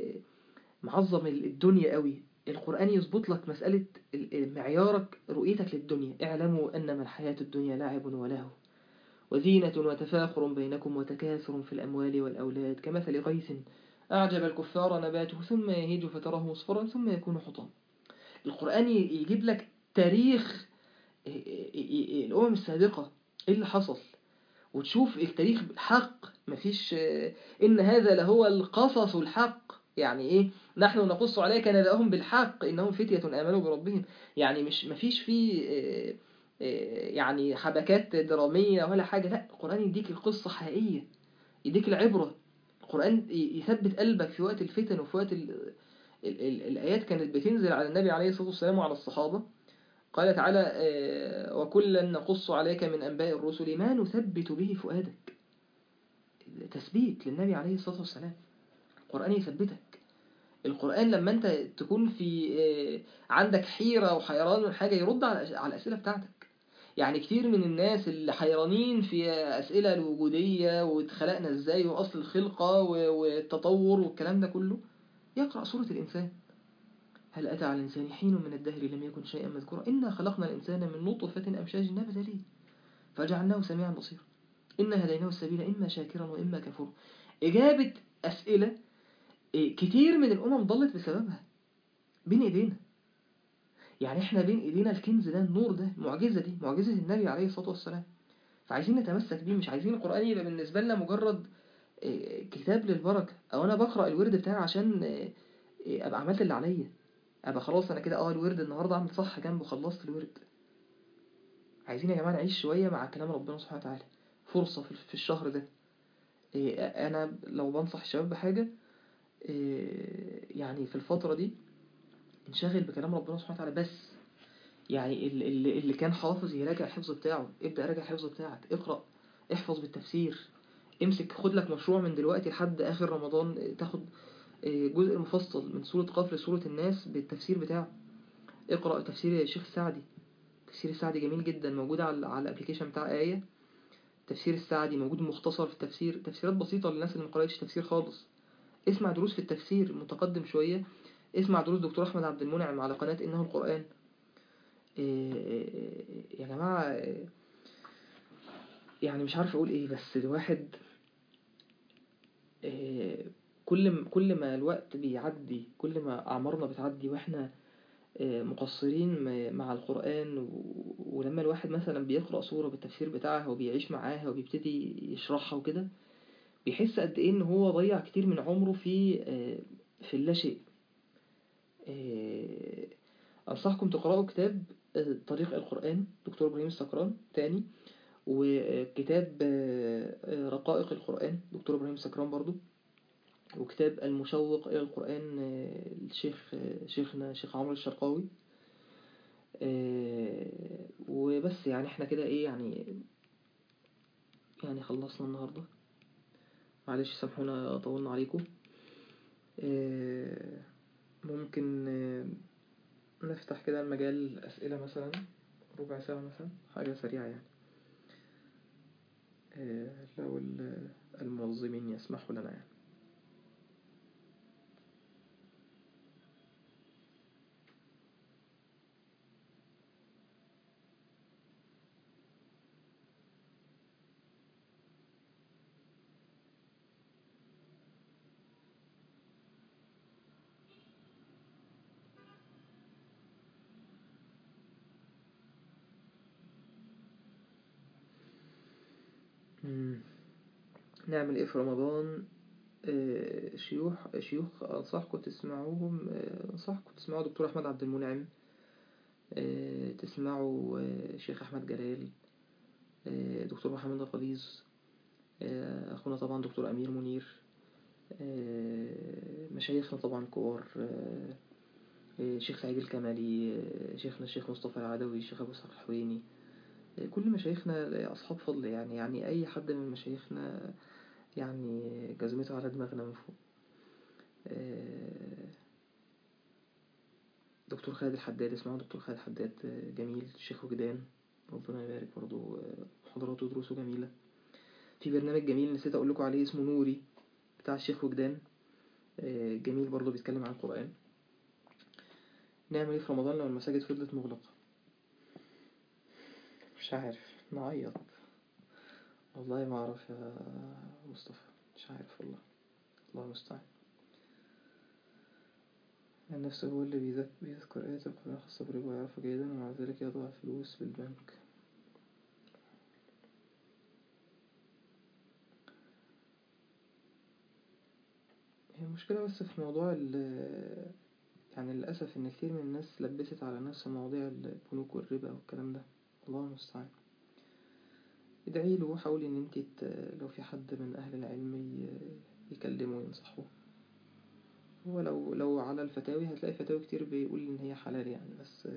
معظم الدنيا قوي القرآن يظبط لك مسألة معيارك رؤيتك للدنيا اعلموا أنما الحياة الدنيا لعب ولهو وزينة وتفاخر بينكم وتكاثر في الأموال والأولاد كمثل غيث أعجب الكفار نباته ثم يهيج فتراه مصفرا ثم يكون حطام القرآن يجيب لك تاريخ الأمم السابقة إيه اللي حصل وتشوف التاريخ حق مفيش إن هذا لهو القصص الحق يعني إيه نحن نقص عليك نبأهم بالحق إنهم فتية آمنوا بربهم يعني مش مفيش فيه يعني حبكات درامية ولا حاجة لا القرآن يديك القصة حقيقية يديك العبرة القرآن يثبت قلبك في وقت الفتن وفي وقت ال ال ال الآيات كانت بتنزل على النبي عليه الصلاة والسلام وعلى الصحابة قال تعالى وكلا نقص عليك من أنباء الرسل ما نثبت به فؤادك تثبيت للنبي عليه الصلاة والسلام القرآن يثبتك القرآن لما أنت تكون في عندك حيرة وحيران من حاجة يرد على الأسئلة بتاعتك يعني كتير من الناس اللي حيرانين في أسئلة الوجودية واتخلقنا ازاي وأصل الخلقة والتطور والكلام ده كله يقرأ سورة الإنسان هل أتى على الإنسان حين من الدهر لم يكن شيئا مذكورا إنا خلقنا الإنسان من نطفة أمشاج نبتليه فجعلناه سميعا بصيرا إنا هديناه السبيل إما شاكرا وإما كفورا إجابة أسئلة كتير من الأمم ضلت بسببها بين إيدينا يعني إحنا بين إيدينا الكنز ده النور ده المعجزة دي معجزة النبي عليه الصلاة والسلام فعايزين نتمسك بيه مش عايزين القرآن يبقى بالنسبة لنا مجرد كتاب للبركة أو أنا بقرأ الورد بتاعي عشان أبقى عملت اللي عليا أبقى خلاص أنا كده أه الورد النهاردة أعمل صح جنبه خلصت الورد عايزين يا جماعة نعيش شوية مع كلام ربنا سبحانه وتعالى فرصة في الشهر ده أنا لو بنصح الشباب بحاجة يعني في الفترة دي انشغل بكلام ربنا سبحانه وتعالى بس يعني اللي, اللي كان حافظ يراجع الحفظ بتاعه ابدأ راجع الحفظ بتاعك اقرأ احفظ بالتفسير امسك خد لك مشروع من دلوقتي لحد آخر رمضان تاخد جزء مفصل من سورة قاف لسورة الناس بالتفسير بتاعه اقرأ تفسير الشيخ السعدي تفسير السعدي جميل جدا موجود على على الابلكيشن بتاع آية تفسير السعدي موجود مختصر في التفسير تفسيرات بسيطة للناس اللي ما قرأتش تفسير خالص اسمع دروس في التفسير متقدم شوية اسمع دروس دكتور أحمد عبد المنعم على قناة إنه القرآن يا جماعة يعني مش عارف أقول إيه بس الواحد كل كل ما الوقت بيعدي كل ما أعمارنا بتعدي وإحنا آه، مقصرين م- مع القرآن و- ولما الواحد مثلا بيقرأ سورة بالتفسير بتاعها وبيعيش معاها وبيبتدي يشرحها وكده بيحس قد ايه ان هو ضيع كتير من عمره في آه، في اللاشيء آه، انصحكم تقرأوا كتاب آه، طريق القرآن دكتور ابراهيم السكران تاني وكتاب آه، آه، رقائق القرآن دكتور ابراهيم السكران برضو وكتاب المشوق إلى القرآن آه، الشيخ آه، شيخنا شيخ عمرو الشرقاوي آه، وبس يعني احنا كده ايه يعني يعني خلصنا النهاردة معلش سامحونا طولنا عليكم آه، ممكن آه، نفتح كده المجال أسئلة مثلا ربع ساعة مثلا حاجة سريعة يعني آه، لو ال- المنظمين يسمحوا لنا يعني مم. نعمل ايه في رمضان آه، شيوخ شيوخ أنصحكم تسمعوهم آه، أنصحكم تسمعوا دكتور أحمد عبد المنعم آه، تسمعوا آه، شيخ أحمد جلال آه، دكتور محمد الغليظ آه، أخونا طبعا دكتور أمير منير آه، مشايخنا طبعا كبار آه، آه، شيخ سعيد الكمالي آه، شيخنا الشيخ مصطفى العدوي شيخ أبو إسحاق الحويني آه، كل مشايخنا أصحاب فضل يعني يعني أي حد من مشايخنا يعني جزمته على دماغنا من فوق آه، دكتور خالد الحداد اسمعوا دكتور خالد الحداد آه، جميل شيخ وجدان ربنا يبارك برضو آه، محاضراته ودروسه جميلة في برنامج جميل نسيت أقول لكم عليه اسمه نوري بتاع الشيخ وجدان آه، جميل برضو بيتكلم عن القرآن نعمل ايه في رمضان لو المساجد فضلت مغلقة مش عارف نعيط والله ما أعرف يا مصطفى مش عارف والله الله المستعان النفس هو اللي بيذك- بيذكر آيات القرآن خاصة بالربا ويعرفها جيدا ومع ذلك يضع الفلوس بالبنك هي المشكلة بس في موضوع ال يعني للأسف إن كتير من الناس لبست على نفس مواضيع البنوك والربا والكلام ده الله المستعان ادعي له وحاولي إن انت ت- لو في حد من أهل العلم ي- يكلمه وينصحه هو لو لو على الفتاوي هتلاقي فتاوي كتير بيقول إن هي حلال يعني بس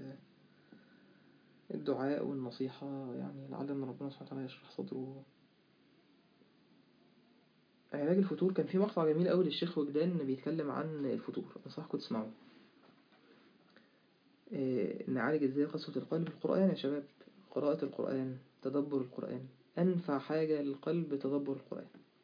الدعاء والنصيحة يعني لعل إن ربنا سبحانه وتعالى يشرح صدره علاج الفتور كان في مقطع جميل قوي للشيخ وجدان بيتكلم عن الفتور أنصحكم تسمعوه إيه، نعالج ازاي قسوة القلب القرآن يا شباب قراءة القرآن تدبر القرآن أنفع حاجة للقلب تدبر القرآن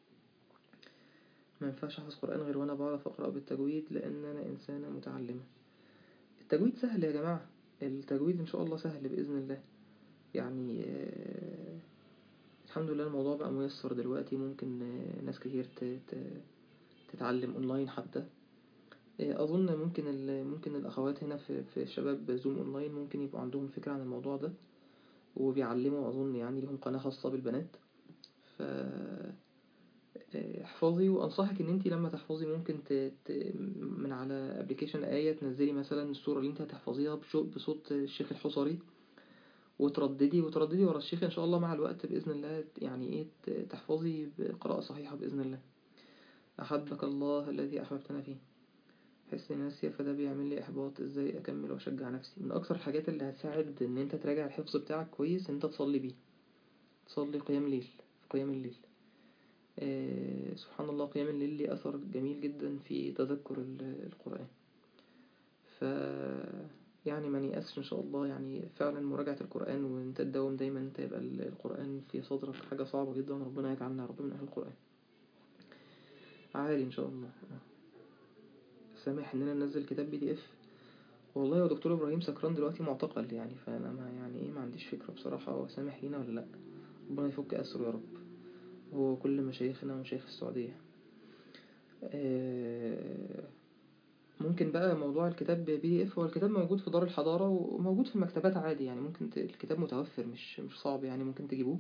ما ينفعش أحفظ قرآن غير وأنا بعرف أقرأ بالتجويد لأن أنا إنسانة متعلمة التجويد سهل يا جماعة التجويد إن شاء الله سهل بإذن الله يعني آه، الحمد لله الموضوع بقى ميسر دلوقتي ممكن آه، ناس كتير ت- ت- تتعلم أونلاين حتى آه، أظن ممكن ال- ممكن الأخوات هنا في في شباب زوم أونلاين ممكن يبقوا عندهم فكرة عن الموضوع ده وبيعلموا أظن يعني لهم قناة خاصة بالبنات ف آه، احفظي وأنصحك إن أنت لما تحفظي ممكن ت... ت... من على ابلكيشن آية تنزلي مثلا السورة اللي أنت هتحفظيها بشو... بصوت الشيخ الحصري وترددي وترددي ورا الشيخ إن شاء الله مع الوقت بإذن الله يعني إيه ت- تحفظي بقراءة صحيحة بإذن الله أحبك الله الذي أحببتنا فيه حسن ناسية فده بيعمل لي إحباط إزاي أكمل وأشجع نفسي من أكثر الحاجات اللي هتساعد إن أنت تراجع الحفظ بتاعك كويس إن أنت تصلي بيه تصلي قيام ليل في قيام الليل آه سبحان الله قيام الليل ليه أثر جميل جدا في تذكر ال- القرآن ف يعني ما نيأسش إن شاء الله يعني فعلا مراجعة القرآن وأنت تداوم دايما أنت يبقى ال- القرآن في صدرك حاجة صعبة جدا ربنا يجعلنا يا رب من أهل القرآن عالي إن شاء الله سامح إننا ننزل كتاب بي دي إف والله يا دكتور إبراهيم سكران دلوقتي معتقل يعني فأنا ما يعني إيه ما عنديش فكرة بصراحة هو سامح لينا ولا لأ ربنا يفك أسره يا رب هو كل مشايخنا ومشايخ السعودية آه، ممكن بقى موضوع الكتاب بي دي اف هو الكتاب موجود في دار الحضارة وموجود في المكتبات عادي يعني ممكن ت... الكتاب متوفر مش مش صعب يعني ممكن تجيبوه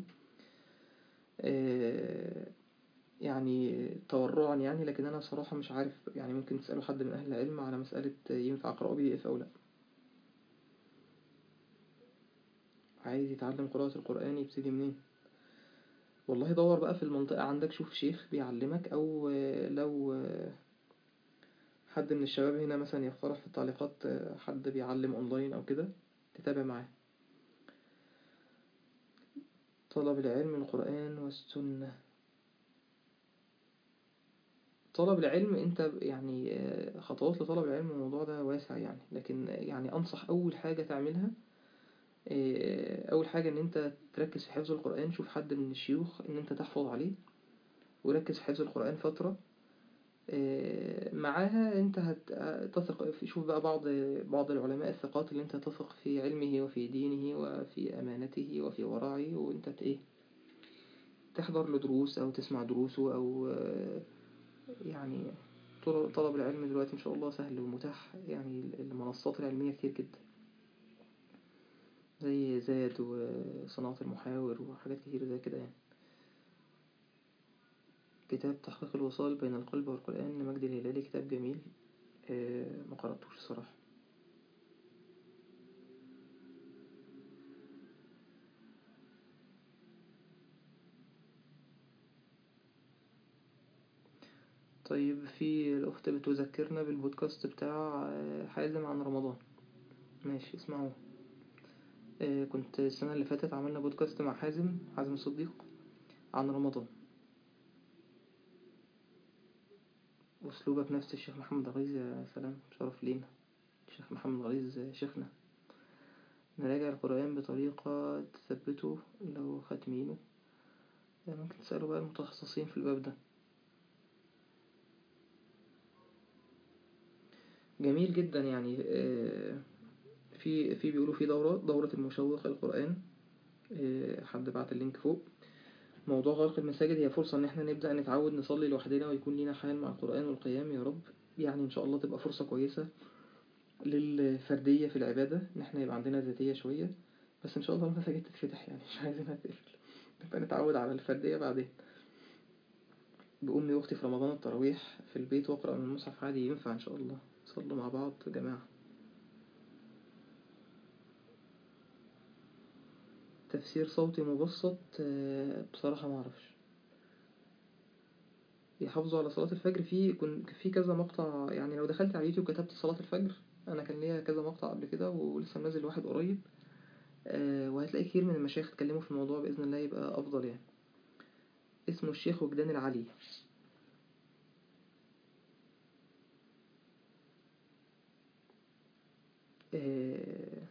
آه، يعني تورعا يعني لكن انا صراحة مش عارف يعني ممكن تسألوا حد من اهل العلم على مسألة ينفع اقرأه بي دي اف او لا عايز يتعلم قراءة القرآن يبتدي منين والله دور بقى في المنطقة عندك شوف شيخ بيعلمك او آه، لو آه، حد من الشباب هنا مثلا يقترح في التعليقات آه، حد بيعلم اونلاين او كده تتابع معاه طلب العلم القرآن والسنة طلب العلم انت يعني آه، خطوات لطلب العلم الموضوع ده واسع يعني لكن يعني انصح اول حاجة تعملها آه، اول حاجة ان انت تركز في حفظ القرآن شوف حد من الشيوخ ان انت تحفظ عليه وركز في حفظ القرآن فترة آه، معاها انت هتثق في شوف بقى بعض بعض العلماء الثقات اللي انت تثق في علمه وفي دينه وفي امانته وفي ورعه وانت ت- ايه تحضر له دروس او تسمع دروسه او آه، يعني طل- طلب العلم دلوقتي ان شاء الله سهل ومتاح يعني المنصات العلمية كتير جدا زي زاد وصناعة المحاور وحاجات كتير زي كده يعني كتاب تحقيق الوصال بين القلب والقرآن لمجدي الهلالي كتاب جميل آه، ما قرأتوش الصراحة طيب في الأخت بتذكرنا بالبودكاست بتاع آه، حازم عن رمضان ماشي اسمعوه آه، كنت السنة اللي فاتت عملنا بودكاست مع حازم حازم صديق عن رمضان وأسلوبك نفس الشيخ محمد غيظ يا سلام شرف لينا الشيخ محمد غيظ شيخنا نراجع القرآن بطريقة تثبته لو ختمينه يعني ممكن تسألوا بقى المتخصصين في الباب ده جميل جدا يعني آه، في في بيقولوا في دورة دورة المشوق القرآن آه، حد بعت اللينك فوق موضوع غلق المساجد هي فرصة ان احنا نبدأ نتعود نصلي لوحدنا ويكون لينا حال مع القرآن والقيام يا رب يعني ان شاء الله تبقى فرصة كويسة للفردية في العبادة ان احنا يبقى عندنا ذاتية شوية بس ان شاء الله المساجد تتفتح يعني مش عايزينها تقفل نبقى نتعود على الفردية بعدين بأمي واختي في رمضان التراويح في البيت واقرأ من المصحف عادي ينفع ان شاء الله صلوا مع بعض جماعة تفسير صوتي مبسط آه، بصراحة ما اعرفش يحافظوا على صلاة الفجر في كن في كذا مقطع يعني لو دخلت على اليوتيوب كتبت صلاة الفجر انا كان ليا كذا مقطع قبل كده ولسه منزل واحد قريب آه، وهتلاقي كتير من المشايخ اتكلموا في الموضوع بإذن الله يبقى أفضل يعني اسمه الشيخ وجدان العلي آه،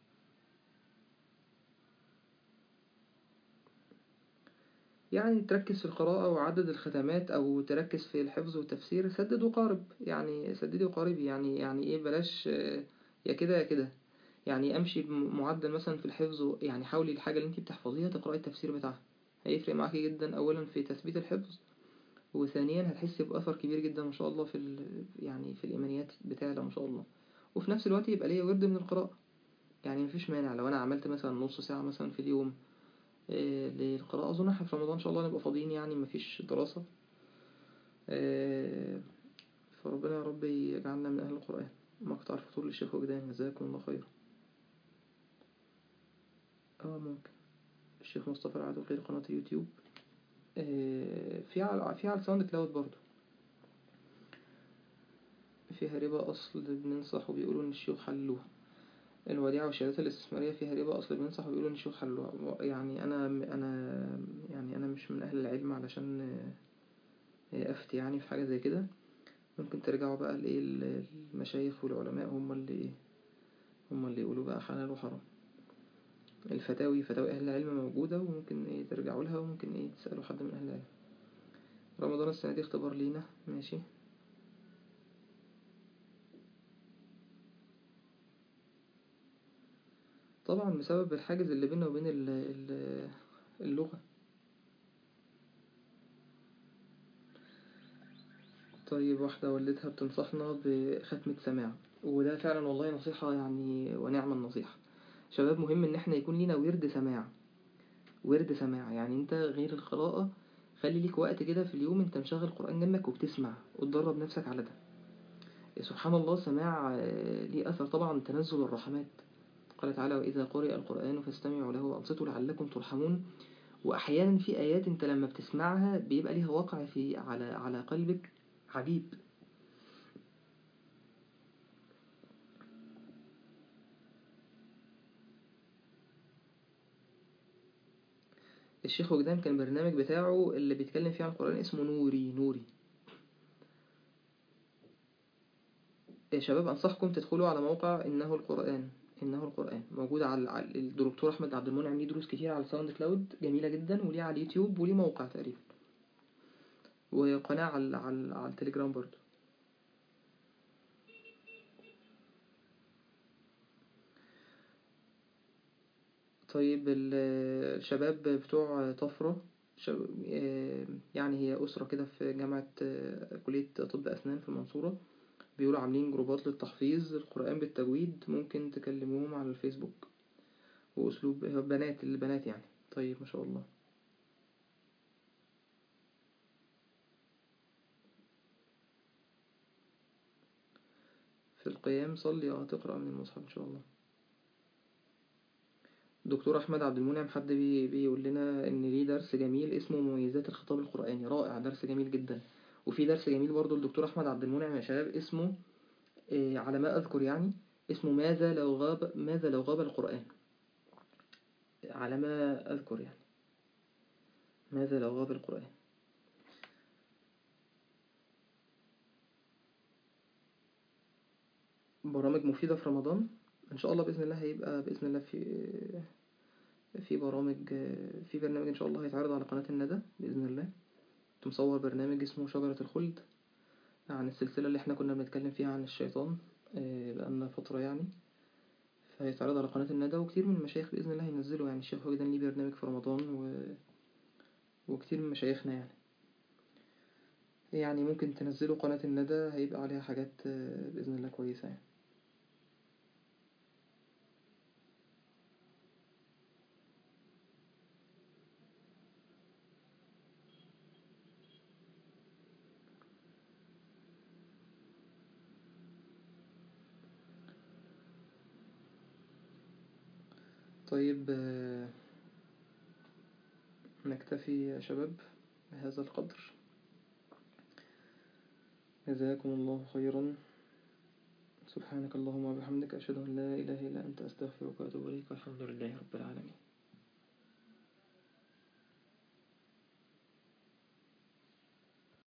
يعني تركز في القراءة وعدد الختمات أو تركز في الحفظ والتفسير سدد وقارب يعني سددي وقاربي يعني يعني إيه بلاش آه، يا كده يا كده يعني أمشي بمعدل مثلا في الحفظ يعني حاولي الحاجة اللي أنت بتحفظيها تقرأي التفسير بتاعها هيفرق معاكي جدا أولا في تثبيت الحفظ وثانيا هتحسي بأثر كبير جدا ما شاء الله في ال... يعني في الإيمانيات بتاعي ما شاء الله وفي نفس الوقت يبقى ليا ورد من القراءة يعني مفيش مانع لو أنا عملت مثلا نص ساعة مثلا في اليوم آه، للقراءة أظن احنا في رمضان إن شاء الله نبقى فاضيين يعني مفيش دراسة آه، فربنا يا رب يجعلنا من أهل القرآن مقطع الفطور للشيخ وجدان جزاكم الله خير اه ممكن الشيخ مصطفى العدو غير قناة اليوتيوب آه، في على في على الساوند كلاود برضو فيها ربا أصل بننصح وبيقولوا إن الشيوخ حلوها الوديعة والشهادات الاستثمارية فيها ربا أصل بننصح وبيقولوا إن الشيوخ حلوها يعني أنا أنا يعني أنا مش من أهل العلم علشان آه، أفتي يعني في حاجة زي كده ممكن ترجعوا بقى لإيه ال- المشايخ والعلماء هم اللي إيه هم اللي يقولوا بقى حلال وحرام الفتاوي فتاوي أهل العلم موجودة وممكن إيه ترجعوا لها وممكن إيه تسألوا حد من أهل العلم رمضان السنة دي اختبار لينا ماشي طبعا بسبب الحاجز اللي بيننا وبين ال- ال- اللغة طيب واحدة والدتها بتنصحنا بختمة سماع وده فعلا والله نصيحة يعني ونعم النصيحة شباب مهم ان احنا يكون لينا ورد سماع ورد سماع يعني انت غير القراءة خلي ليك وقت كده في اليوم انت مشغل قرآن جنبك وبتسمع وتدرب نفسك على ده سبحان الله سماع آه، ليه أثر طبعا تنزل الرحمات قال تعالى وإذا قرئ القرآن فاستمعوا له وأنصتوا لعلكم ترحمون وأحيانا في آيات أنت لما بتسمعها بيبقى ليها وقع في على على قلبك عجيب الشيخ وجدان كان برنامج بتاعه اللي بيتكلم فيه عن القرآن اسمه نوري نوري يا شباب أنصحكم تدخلوا على موقع إنه القرآن إنه القرآن موجود على على- الدكتور أحمد عبد المنعم ليه دروس كتير على ساوند كلاود جميلة جدا وليه على اليوتيوب وليه موقع تقريبا وقناة على على, على التليجرام برضو طيب ال- الشباب بتوع طفرة شب- آه، يعني هي أسرة كده في جامعة آه، كلية طب أسنان في المنصورة بيقولوا عاملين جروبات للتحفيظ القرآن بالتجويد ممكن تكلموهم على الفيسبوك وأسلوب هو بنات البنات يعني طيب ما شاء الله في القيام صلي اه تقرأ من المصحف إن شاء الله دكتور أحمد عبد المنعم حد بي بيقول لنا إن ليه درس جميل اسمه مميزات الخطاب القرآني رائع درس جميل جدا وفي درس جميل برضو الدكتور أحمد عبد المنعم يا شباب اسمه إيه على ما أذكر يعني اسمه ماذا لو غاب ماذا لو غاب القرآن على ما أذكر يعني ماذا لو غاب القرآن برامج مفيدة في رمضان إن شاء الله بإذن الله هيبقى بإذن الله في في برامج في برنامج إن شاء الله هيتعرض على قناة الندى بإذن الله كنت مصور برنامج اسمه شجرة الخلد عن السلسلة اللي احنا كنا بنتكلم فيها عن الشيطان آه، بقالنا فترة يعني فهيتعرض على قناة الندى وكتير من المشايخ بإذن الله هينزلوا يعني الشيخ وجدان ليه برنامج في رمضان و... وكتير من مشايخنا يعني يعني ممكن تنزلوا قناة الندى هيبقى عليها حاجات آه، بإذن الله كويسة يعني طيب آه، نكتفي يا شباب بهذا القدر جزاكم الله خيرا سبحانك اللهم وبحمدك أشهد أن لا إله إلا أنت أستغفرك وأتوب إليك والحمد لله رب العالمين